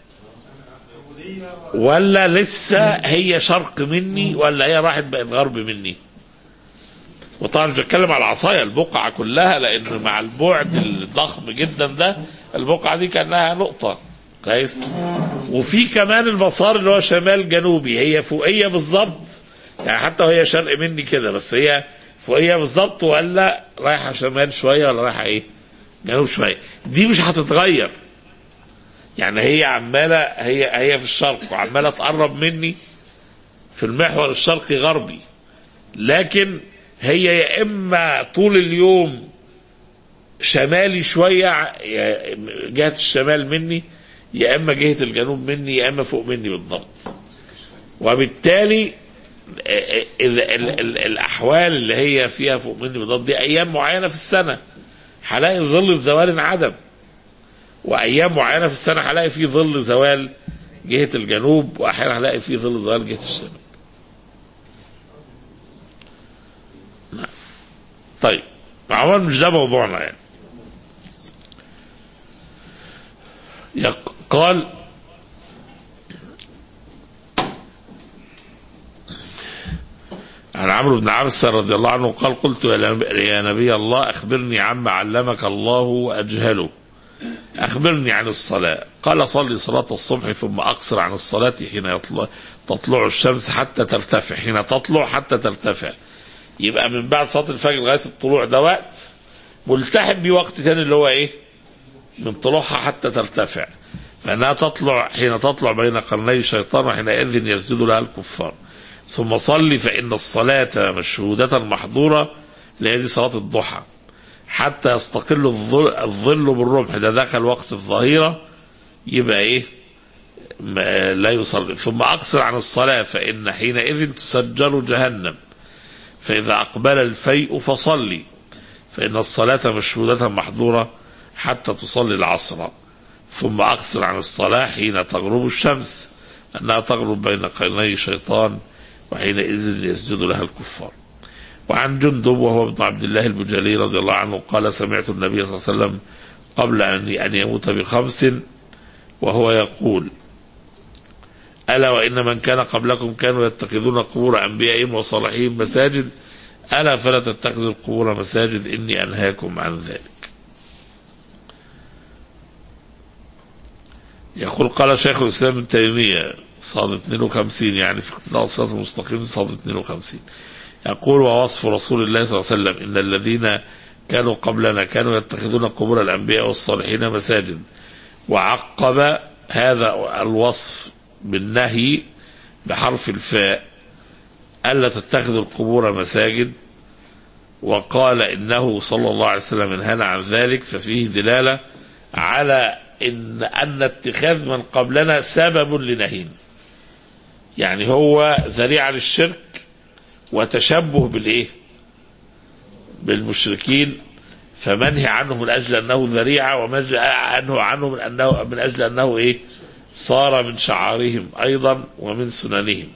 ولا لسه هي شرق مني ولا هي راحت بقت غرب مني وطبعا مش بتكلم على العصايه البقعه كلها لان مع البعد الضخم جدا ده البقعه دي كانها نقطه كويس وفي كمان المسار اللي هو شمال جنوبي هي فوقيه بالظبط يعني حتى وهي شرق مني كده بس هي فوقيه بالظبط ولا رايحه شمال شويه ولا رايحه ايه جنوب شويه دي مش هتتغير يعني هي عماله هي هي في الشرق وعماله تقرب مني في المحور الشرقي غربي لكن هي يا اما طول اليوم شمالي شويه يا- جهه الشمال مني يا اما جهه الجنوب مني يا اما فوق مني بالضبط وبالتالي ال- ال- ال- الاحوال اللي هي فيها فوق مني بالضبط دي ايام معينه في السنه هلاقي ظل زوال عدم وايام معينه في السنه هلاقي فيه ظل زوال جهه الجنوب واحيانا هلاقي فيه ظل زوال جهه الشمال نعم. طيب عموما مش ده موضوعنا يعني يق- قال عن عمرو بن عبس رضي الله عنه قال قلت يا نبي- يا نبي الله أخبرني عما علمك الله وأجهله أخبرني عن الصلاة قال صلي صلاة الصبح ثم أقصر عن الصلاة حين يطلع تطلع الشمس حتى ترتفع حين تطلع حتى ترتفع يبقى من بعد صلاة الفجر لغاية الطلوع ده وقت ملتحم بوقت تاني اللي هو إيه من طلوعها حتى ترتفع فإنها تطلع حين تطلع بين قرني الشيطان وحينئذ يسجد لها الكفار ثم صلي فإن الصلاة مشهودة محظورة لهذه صلاة الضحى حتى يستقل الظل, الظل بالرمح ده دخل وقت الظهيرة يبقى ايه ما لا يصلي ثم أقصر عن الصلاة فإن حينئذ تسجل جهنم فإذا أقبل الفيء فصلي فإن الصلاة مشهودة محظورة حتى تصلي العصر ثم أقصر عن الصلاة حين تغرب الشمس أنها تغرب بين قرني شيطان وحينئذ يسجد لها الكفار وعن جندب وهو ابن عبد الله البجلي رضي الله عنه قال سمعت النبي صلى الله عليه وسلم قبل أن أن يموت بخمس وهو يقول ألا وإن من كان قبلكم كانوا يتخذون قبور أنبيائهم وصالحين مساجد ألا فلا تتخذوا القبور مساجد إني أنهاكم عن ذلك يقول قال شيخ الإسلام ابن تيمية صاد 52 يعني في اقتضاء الصراط المستقيم صاد 52 يقول ووصف رسول الله صلى الله عليه وسلم إن الذين كانوا قبلنا كانوا يتخذون قبور الأنبياء والصالحين مساجد وعقب هذا الوصف بالنهي بحرف الفاء ألا تتخذوا القبور مساجد وقال إنه صلى الله عليه وسلم انهانا عن ذلك ففيه دلالة على إن أن اتخاذ من قبلنا سبب لنهينا يعني هو ذريعة للشرك وتشبه بالايه بالمشركين فمنهي عنه من اجل انه ذريعه ومنهي عنه عنه من انه من اجل انه ايه صار من شعارهم ايضا ومن سننهم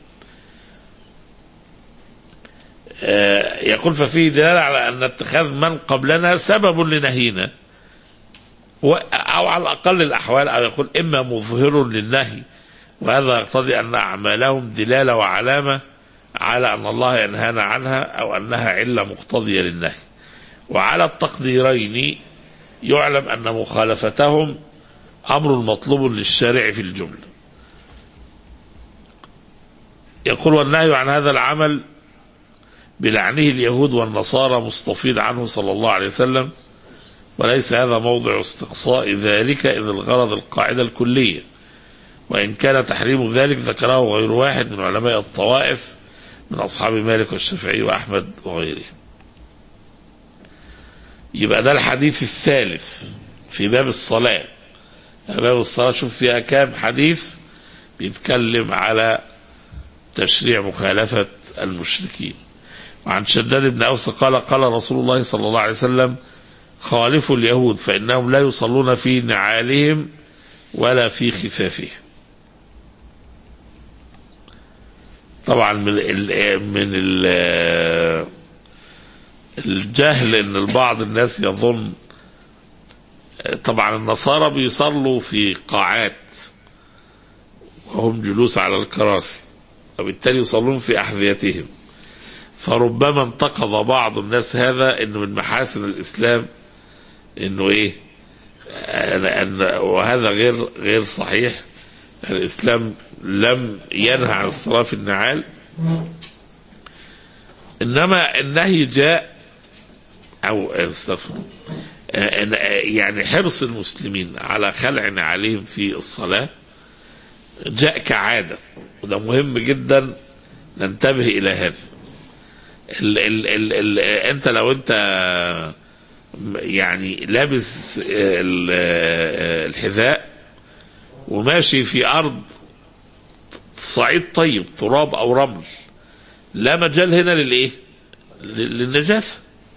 آه يقول ففيه دلاله على ان اتخاذ من قبلنا سبب لنهينا و- او على اقل الاحوال او يقول اما مظهر للنهي وهذا يقتضي أن أعمالهم دلالة وعلامة على أن الله ينهانا عنها أو أنها علة مقتضية للنهي وعلى التقديرين يعلم أن مخالفتهم أمر مطلوب للشارع في الجملة يقول والنهي عن هذا العمل بلعنه اليهود والنصارى مستفيض عنه صلى الله عليه وسلم وليس هذا موضع استقصاء ذلك إذ الغرض القاعدة الكلية وإن كان تحريم ذلك ذكره غير واحد من علماء الطوائف من أصحاب مالك والشافعي وأحمد وغيرهم يبقى ده الحديث الثالث في باب الصلاة باب الصلاة شوف فيها كام حديث بيتكلم على تشريع مخالفة المشركين وعن شداد بن أوس قال قال رسول الله صلى الله عليه وسلم خالفوا اليهود فإنهم لا يصلون في نعالهم ولا في خفافهم طبعا من ال من ال الجهل ان البعض الناس يظن طبعا النصارى بيصلوا في قاعات وهم جلوس على الكراسي وبالتالي يصلون في احذيتهم فربما انتقض بعض الناس هذا انه من محاسن الاسلام انه ايه أن أن وهذا غير غير صحيح الاسلام لم ينهى عن الصلاه في النعال انما النهي جاء او استغفر يعني حرص المسلمين على خلع نعالهم في الصلاه جاء كعاده وده مهم جدا ننتبه الى هذا ال ال ال ال انت لو انت يعني لابس ال- الحذاء وماشي في ارض صعيد طيب تراب او رمل لا مجال هنا للايه لل- للنجاسه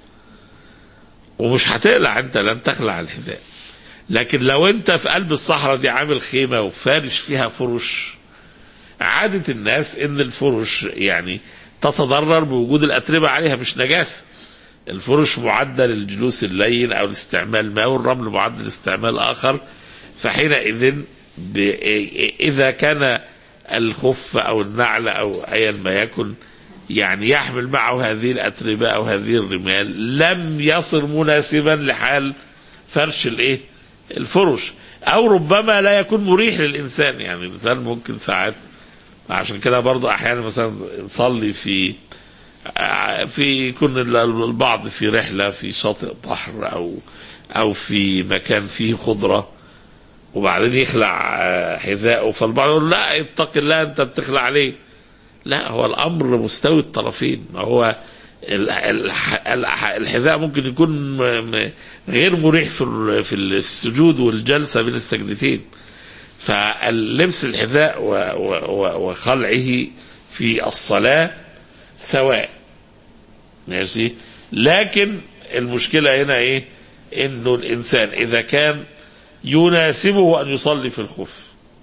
ومش هتقلع انت لن تخلع الحذاء لكن لو انت في قلب الصحراء دي عامل خيمه وفارش فيها فرش عادة الناس ان الفرش يعني تتضرر بوجود الاتربه عليها مش نجاسه الفرش معدل للجلوس اللين او لاستعمال ماء والرمل معدل لاستعمال اخر فحينئذ ب... اذا كان الخف او النعل او ايا ما يكن يعني يحمل معه هذه الاتربه او هذه الرمال لم يصر مناسبا لحال فرش الايه؟ الفرش او ربما لا يكون مريح للانسان يعني الانسان ممكن ساعات عشان كده برضه احيانا مثلا نصلي في في يكون البعض في رحله في شاطئ بحر او او في مكان فيه خضره وبعدين يخلع آه، حذاءه فالبعض يقول لا اتق الله انت بتخلع عليه لا هو الامر مستوي الطرفين ما هو ال- الح- الح- الحذاء ممكن يكون م- م- غير مريح في ال- في السجود والجلسه بين السجدتين فاللبس الحذاء و- و- و- وخلعه في الصلاه سواء ماشي لكن المشكله هنا ايه انه الانسان اذا كان يناسبه ان يصلي في الخف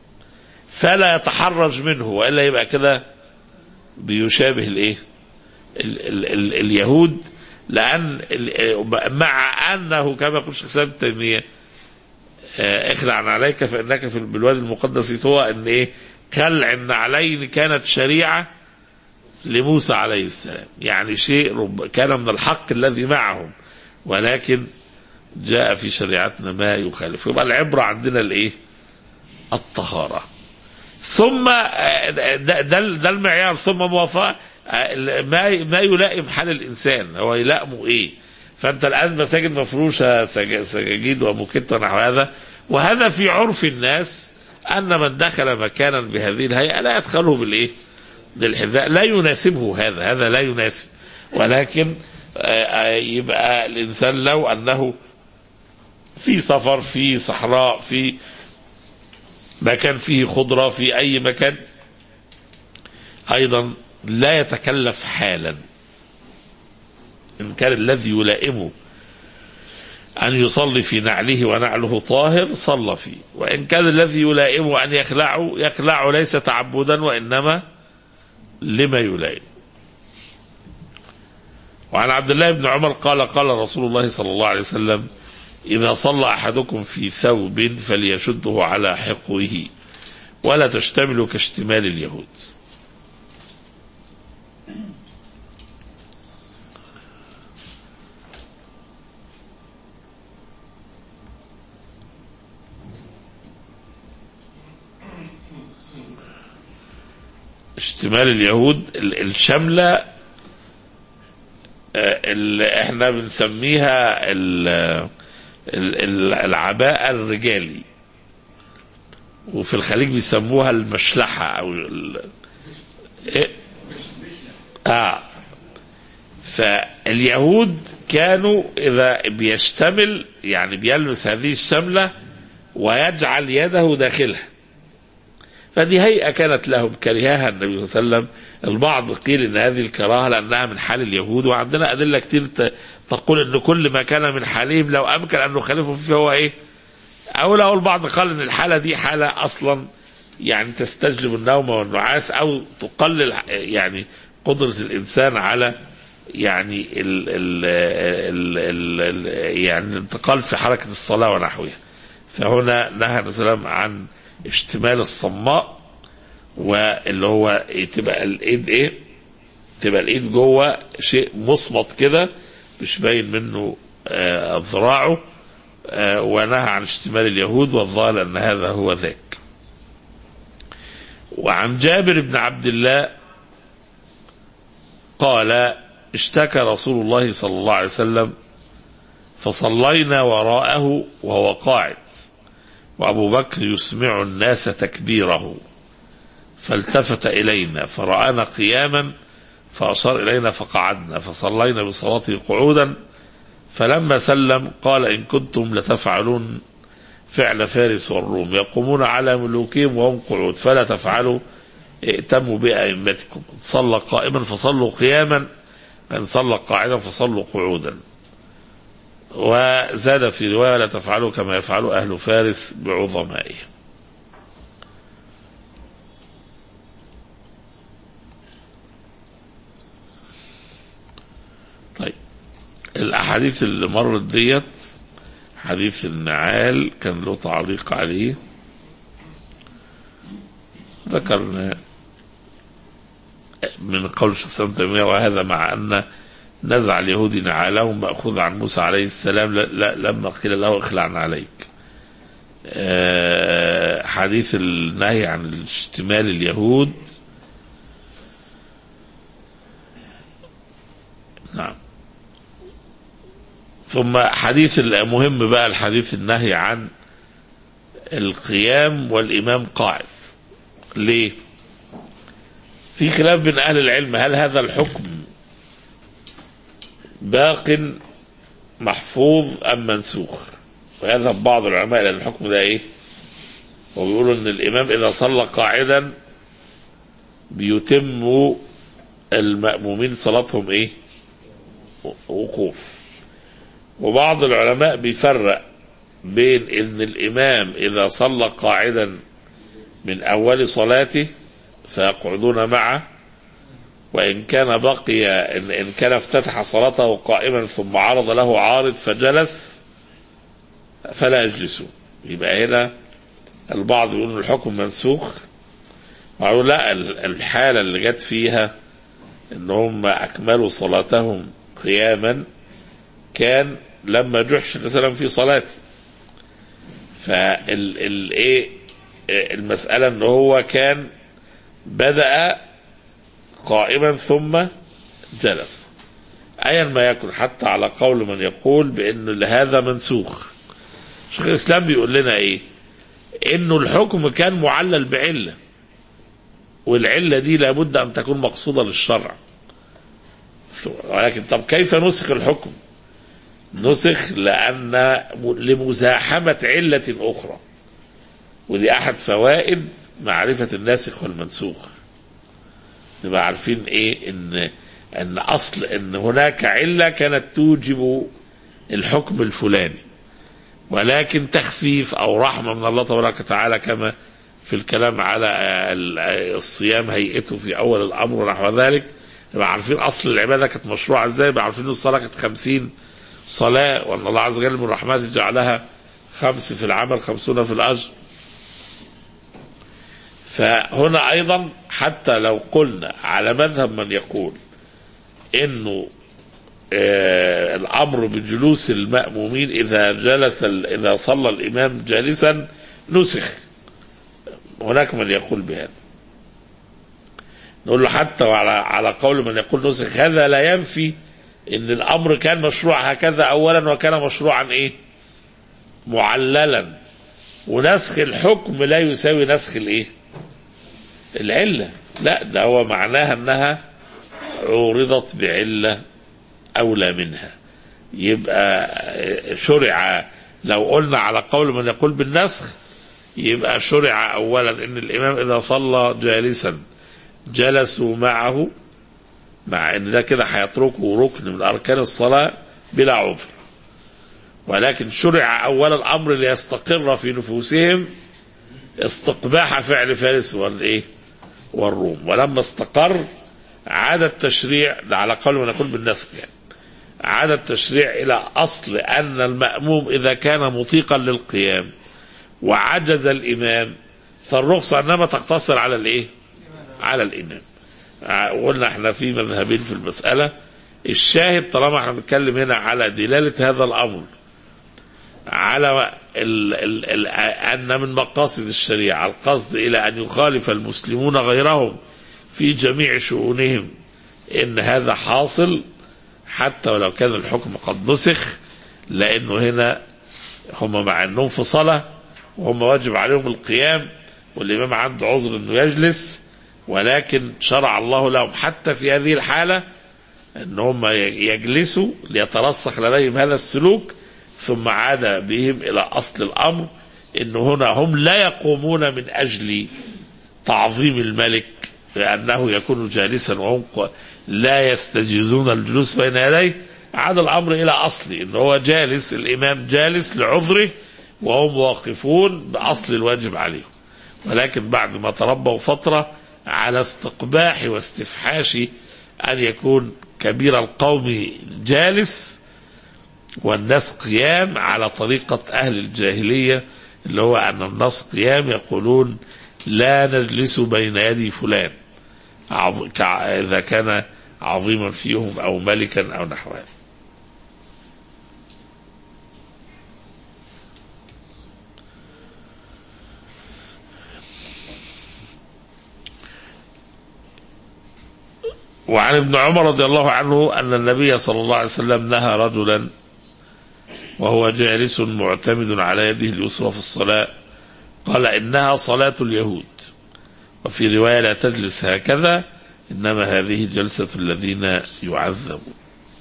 فلا يتحرج منه والا يبقى كده بيشابه الايه ال ال ال اليهود لان ال- مع انه كما يقول الشيخ سالم تيميه آه، اخلع عليك فانك في بالوادي المقدس طوى ان ايه خلع النعلين كانت شريعه لموسى عليه السلام يعني شيء رب كان من الحق الذي معهم ولكن جاء في شريعتنا ما يخالف يبقى العبرة عندنا الايه الطهارة ثم آه، ده, ده, ده المعيار ثم موافقة آه، ما ما يلائم حال الإنسان هو يلائمه إيه فأنت الآن مساجد مفروشة سج- سجاجيد وموكيت ونحو هذا وهذا في عرف الناس أن من دخل مكانا بهذه الهيئة لا يدخله بالإيه للحذاء لا يناسبه هذا هذا لا يناسب ولكن آه، آه، يبقى الإنسان لو أنه في سفر في صحراء في مكان فيه خضرة في أي مكان أيضا لا يتكلف حالا إن كان الذي يلائمه أن يصلي في نعله ونعله طاهر صلى فيه وإن كان الذي يلائمه أن يخلعه يخلعه ليس تعبدا وإنما لما يلائم وعن عبد الله بن عمر قال قال رسول الله صلى الله عليه وسلم إذا صلى أحدكم في ثوب فليشده على حقوه ولا تشتمل كاشتمال اليهود اشتمال اليهود ال- الشاملة آه، اللي احنا بنسميها ال- ال- ال- العباءة الرجالي وفي الخليج بيسموها المشلحة او ال... إيه؟ اه فاليهود كانوا اذا بيشتمل يعني بيلبس هذه الشملة ويجعل يده داخلها فدي هيئة كانت لهم كرهها النبي صلى الله عليه وسلم البعض قيل ان هذه الكراهة لانها من حال اليهود وعندنا ادلة كتير ت- تقول ان كل ما كان من حالهم لو امكن ان نخالفه فيه هو ايه او لو البعض قال ان الحالة دي حالة اصلا يعني تستجلب النوم والنعاس او تقلل يعني قدرة الانسان على يعني ال ال ال ال ال يعني الانتقال في حركة الصلاة ونحوها فهنا نهى النبي صلى الله عليه وسلم عن اشتمال الصماء واللي هو إيه تبقى الايد ايه تبقى الايد جوه شيء مصمت كده مش باين منه آه ذراعه آه ونهى عن اشتمال اليهود والظاهر ان هذا هو ذاك وعن جابر بن عبد الله قال اشتكى رسول الله صلى الله عليه وسلم فصلينا وراءه وهو قاعد وأبو بكر يسمع الناس تكبيره فالتفت إلينا فرآنا قياما فأشار إلينا فقعدنا فصلينا بصلاته قعودا فلما سلم قال إن كنتم لتفعلون فعل فارس والروم يقومون على ملوكهم وهم قعود فلا تفعلوا ائتموا بأئمتكم إن صلى قائما فصلوا قياما إن صلى قاعدا فصلوا قعودا وزاد في رواية لا تفعلوا كما يفعل أهل فارس بعظمائهم طيب الأحاديث اللي مرت ديت حديث النعال كان له تعليق عليه ذكرنا من قول شيخ سلام تيمية وهذا مع أن نزع اليهود نعالهم مأخوذ عن موسى عليه السلام لا لا لما قيل له اخلع عليك آه، حديث النهي عن اشتمال اليهود نعم ثم حديث المهم بقى الحديث النهي عن القيام والإمام قاعد ليه في خلاف بين أهل العلم هل هذا الحكم باق محفوظ أم منسوخ ويذهب بعض العلماء إلى الحكم ده إيه وبيقولوا إن الإمام إذا صلى قاعدا بيتم المأمومين صلاتهم إيه وقوف وبعض العلماء بيفرق بين ان الامام اذا صلى قاعدا من اول صلاته فيقعدون معه وان كان بقي ان, إن كان افتتح صلاته قائما ثم عرض له عارض فجلس فلا يجلسوا يبقى هنا البعض يقول إن الحكم منسوخ ويقول لا ال- الحالة اللي جت فيها ان هم اكملوا صلاتهم قياما كان لما جحش مثلا في صلاته فال ال ايه المسألة ان هو كان بدأ قائما ثم جلس ايا ما يكن حتى على قول من يقول بان هذا منسوخ شيخ الاسلام بيقول لنا ايه انه الحكم كان معلل بعله والعله دي لابد ان تكون مقصوده للشرع ولكن طب كيف نسخ الحكم نسخ لأن لمزاحمة علة أخرى ودي أحد فوائد معرفة الناسخ والمنسوخ نبقى عارفين إيه إن أن أصل أن هناك علة كانت توجب الحكم الفلاني ولكن تخفيف أو رحمة من الله تبارك وتعالى كما في الكلام على الصيام هيئته في أول الأمر ونحو ذلك نبقى عارفين أصل العبادة كانت مشروعة إزاي نبقى عارفين الصلاة كانت خمسين صلاة وأن الله عز وجل من رحمته جعلها خمس في العمل خمسون في الأجر فهنا ايضا حتى لو قلنا على مذهب من يقول انه آه الامر بجلوس المامومين اذا جلس ال- اذا صلى الامام جالسا نسخ هناك من يقول بهذا نقول له حتى وعلى على قول من يقول نسخ هذا لا ينفي ان الامر كان مشروع هكذا اولا وكان مشروعا ايه معللا ونسخ الحكم لا يساوي نسخ الايه العله لا ده هو معناها انها عورضت بعله اولى منها يبقى شرع لو قلنا على قول من يقول بالنسخ يبقى شرع اولا ان الامام اذا صلى جالسا جلسوا معه مع ان ده كده هيتركوا ركن من اركان الصلاه بلا عذر ولكن شرع اول الامر ليستقر في نفوسهم استقباح فعل فارس والايه والروم ولما استقر عاد التشريع ده على قول من يقول بالنسخ يعني عاد التشريع الى اصل ان الماموم اذا كان مطيقا للقيام وعجز الامام فالرخصه انما تقتصر على الايه؟ على الامام. ع- قلنا احنا في مذهبين في المساله الشاهد طالما احنا بنتكلم هنا على دلاله هذا الامر على ال ال ال ان من مقاصد الشريعه القصد الى ان يخالف المسلمون غيرهم في جميع شؤونهم ان هذا حاصل حتى ولو كان الحكم قد نسخ لانه هنا هم مع انهم في صلاه وهم واجب عليهم القيام والامام عنده عذر انه يجلس ولكن شرع الله لهم حتى في هذه الحاله ان هم يجلسوا ليترسخ لديهم هذا السلوك ثم عاد بهم الى اصل الامر ان هنا هم لا يقومون من اجل تعظيم الملك لانه يكون جالسا وهم ق- لا يستجيزون الجلوس بين يديه عاد الامر الى اصله ان هو جالس الامام جالس لعذره وهم واقفون باصل الواجب عليهم ولكن بعد ما تربوا فتره على استقباح واستفحاش ان يكون كبير القوم جالس والناس قيام على طريقة أهل الجاهلية اللي هو أن الناس قيام يقولون لا نجلس بين يدي فلان عظ... كع- إذا كان عظيما فيهم أو ملكا أو نحو هذا وعن ابن عمر رضي الله عنه أن النبي صلى الله عليه وسلم نهى رجلا وهو جالس معتمد على يده اليسرى في الصلاة قال إنها صلاة اليهود وفي رواية لا تجلس هكذا إنما هذه جلسة الذين يعذبون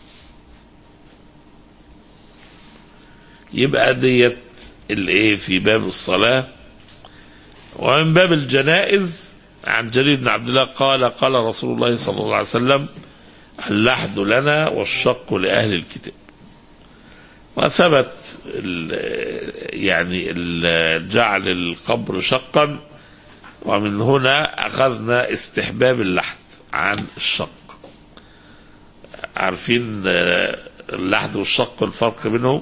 يبقى ديت الايه في باب الصلاة ومن باب الجنائز عن جرير بن عبد الله قال قال رسول الله صلى الله عليه وسلم اللحد لنا والشق لأهل الكتاب وثبت ال- يعني ال- جعل القبر شقا ومن هنا أخذنا استحباب اللحد عن الشق عارفين آه، اللحد والشق الفرق بينهم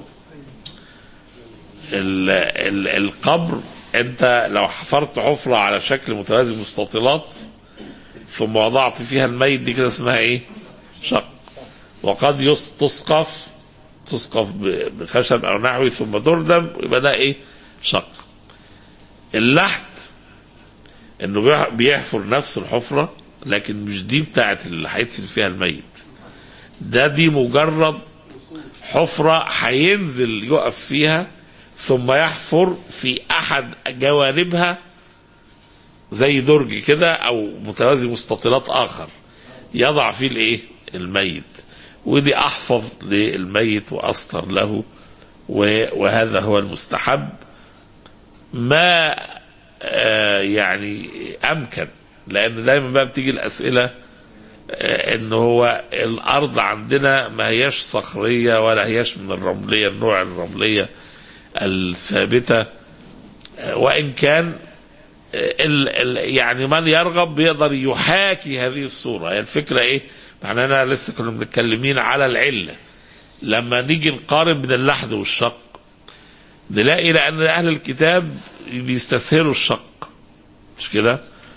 ال ال القبر انت لو حفرت حفرة على شكل متوازي مستطيلات ثم وضعت فيها الميت دي كده اسمها ايه شق وقد يس- تسقف تسقف ب- بخشب او نحوي ثم تردم يبقى ده ايه شق اللحد انه بيح- بيحفر نفس الحفرة لكن مش دي بتاعت اللي هيدفن فيها الميت ده دي مجرد حفرة هينزل يقف فيها ثم يحفر في احد جوانبها زي درج كده او متوازي مستطيلات اخر يضع فيه الايه الميت ودي احفظ للميت واستر له و- وهذا هو المستحب ما آه، يعني امكن لان دايما بقى بتيجي الاسئله آه، ان هو الارض عندنا ما هياش صخريه ولا هياش من الرمليه النوع الرمليه الثابته آه، وان كان آه، ال ال يعني من يرغب بيقدر يحاكي هذه الصوره هي الفكره ايه؟ معناها لسه كنا متكلمين على العله لما نيجي نقارن بين اللحد والشق نلاقي لان اهل الكتاب بيستسهلوا الشق مش كده؟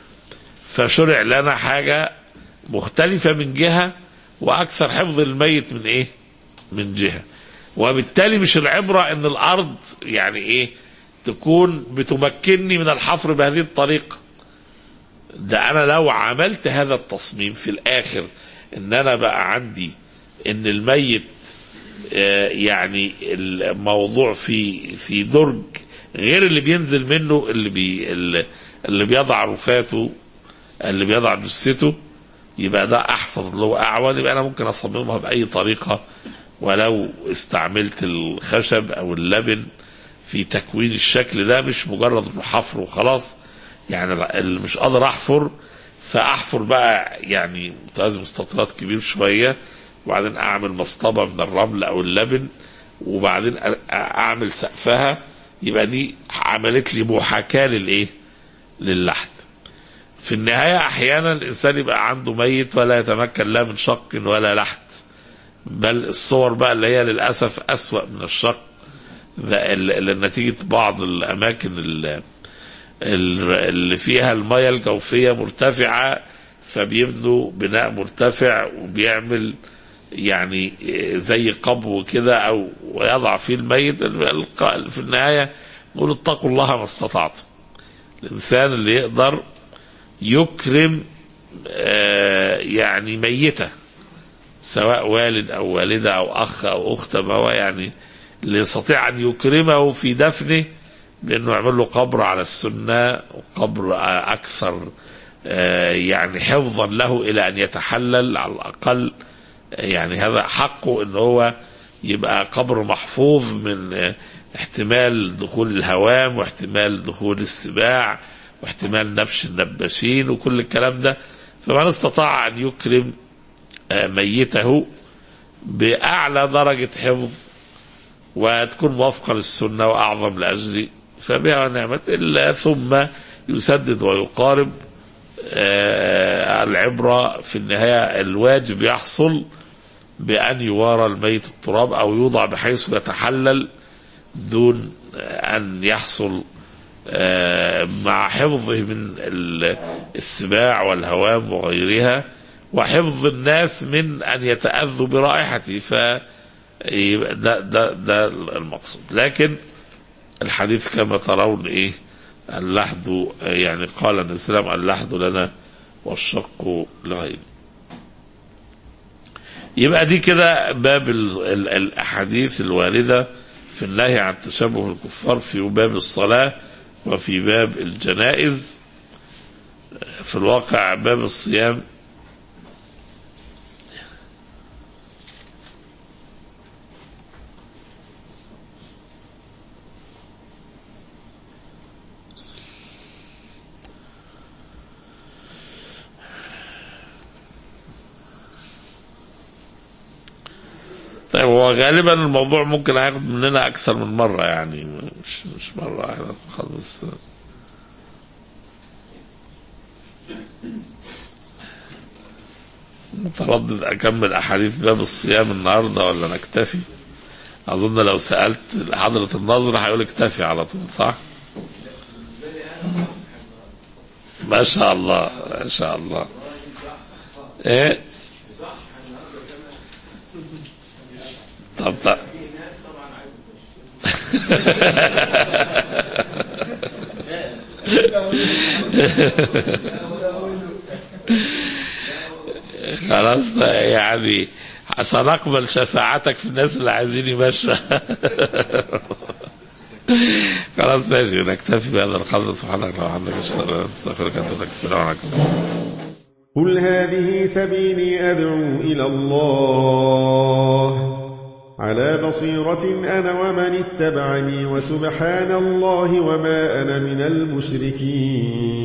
فشرع لنا حاجة مختلفة من جهة وأكثر حفظ الميت من إيه من جهة وبالتالي مش العبرة ان الارض يعني ايه تكون بتمكنني من الحفر بهذه الطريقة ده انا لو عملت هذا التصميم في الاخر ان انا بقى عندي ان الميت آه، يعني الموضوع في في درج غير اللي بينزل منه اللي بي اللي- اللي بيضع رفاته اللي بيضع جثته يبقى ده احفظ له اعول يبقى انا ممكن اصممها باي طريقه ولو استعملت الخشب او اللبن في تكوين الشكل ده مش مجرد انه حفر وخلاص يعني اللي مش قادر احفر فاحفر بقى يعني متوازي مستطيلات كبير شويه وبعدين اعمل مصطبه من الرمل او اللبن وبعدين أ- اعمل سقفها يبقى دي عملت لي محاكاه للايه؟ للحد. في النهايه احيانا الانسان يبقى عنده ميت ولا يتمكن لا من شق ولا لحد. بل الصور بقى اللي هي للاسف اسوأ من الشق ده ال- اللي نتيجه بعض الاماكن ال- ال- اللي فيها المياه الجوفيه مرتفعه فبيبنوا بناء مرتفع وبيعمل يعني زي قبو كده او ويضع فيه الميت الق- في النهايه نقول اتقوا الله ما استطعتم الانسان اللي يقدر يكرم آه، يعني ميته سواء والد او والده او اخ او اخت ما هو يعني اللي يستطيع ان يكرمه في دفنه بانه يعمل له قبر على السنه وقبر آه، اكثر آه، يعني حفظا له الى ان يتحلل على الاقل آه، يعني هذا حقه ان هو يبقى قبر محفوظ من آه، احتمال دخول الهوام واحتمال دخول السباع واحتمال نبش النباشين وكل الكلام ده فمن استطاع ان يكرم آه، ميته بأعلى درجة حفظ وتكون موافقة للسنة وأعظم لأجل فبها ونعمت إلا ثم يسدد ويقارب آه، العبرة في النهاية الواجب يحصل بأن يوارى الميت التراب أو يوضع بحيث يتحلل دون أن يحصل آه، مع حفظه من ال- السباع والهوام وغيرها وحفظ الناس من ان يتاذوا برائحته ف يبقى ده ده ده المقصود لكن الحديث كما ترون ايه اللحد يعني قال النبي صلى الله عليه وسلم اللحد لنا والشق لغيرنا يبقى دي كده باب ال- ال- الاحاديث الوارده في النهي عن تشبه الكفار في باب الصلاه وفي باب الجنائز في الواقع باب الصيام طيب هو غالبا الموضوع ممكن هياخد مننا اكثر من مره يعني مش مش مره واحده خالص متردد اكمل احاديث باب الصيام النهارده ولا نكتفي اظن لو سالت حضره الناظر هيقول اكتفي على طول صح ما شاء الله ما شاء الله ايه طب طب خلاص يعني سنقبل شفاعتك في الناس اللي عايزين يمشوا خلاص ماشي نكتفي بهذا القدر سبحانك اللهم وبحمدك اشهد ان لا اله الا انت استغفرك واتوب اليك السلام عليكم قل هذه سبيلي أدعو إلى الله على بصيرة أنا ومن اتبعني وسبحان الله وما أنا من المشركين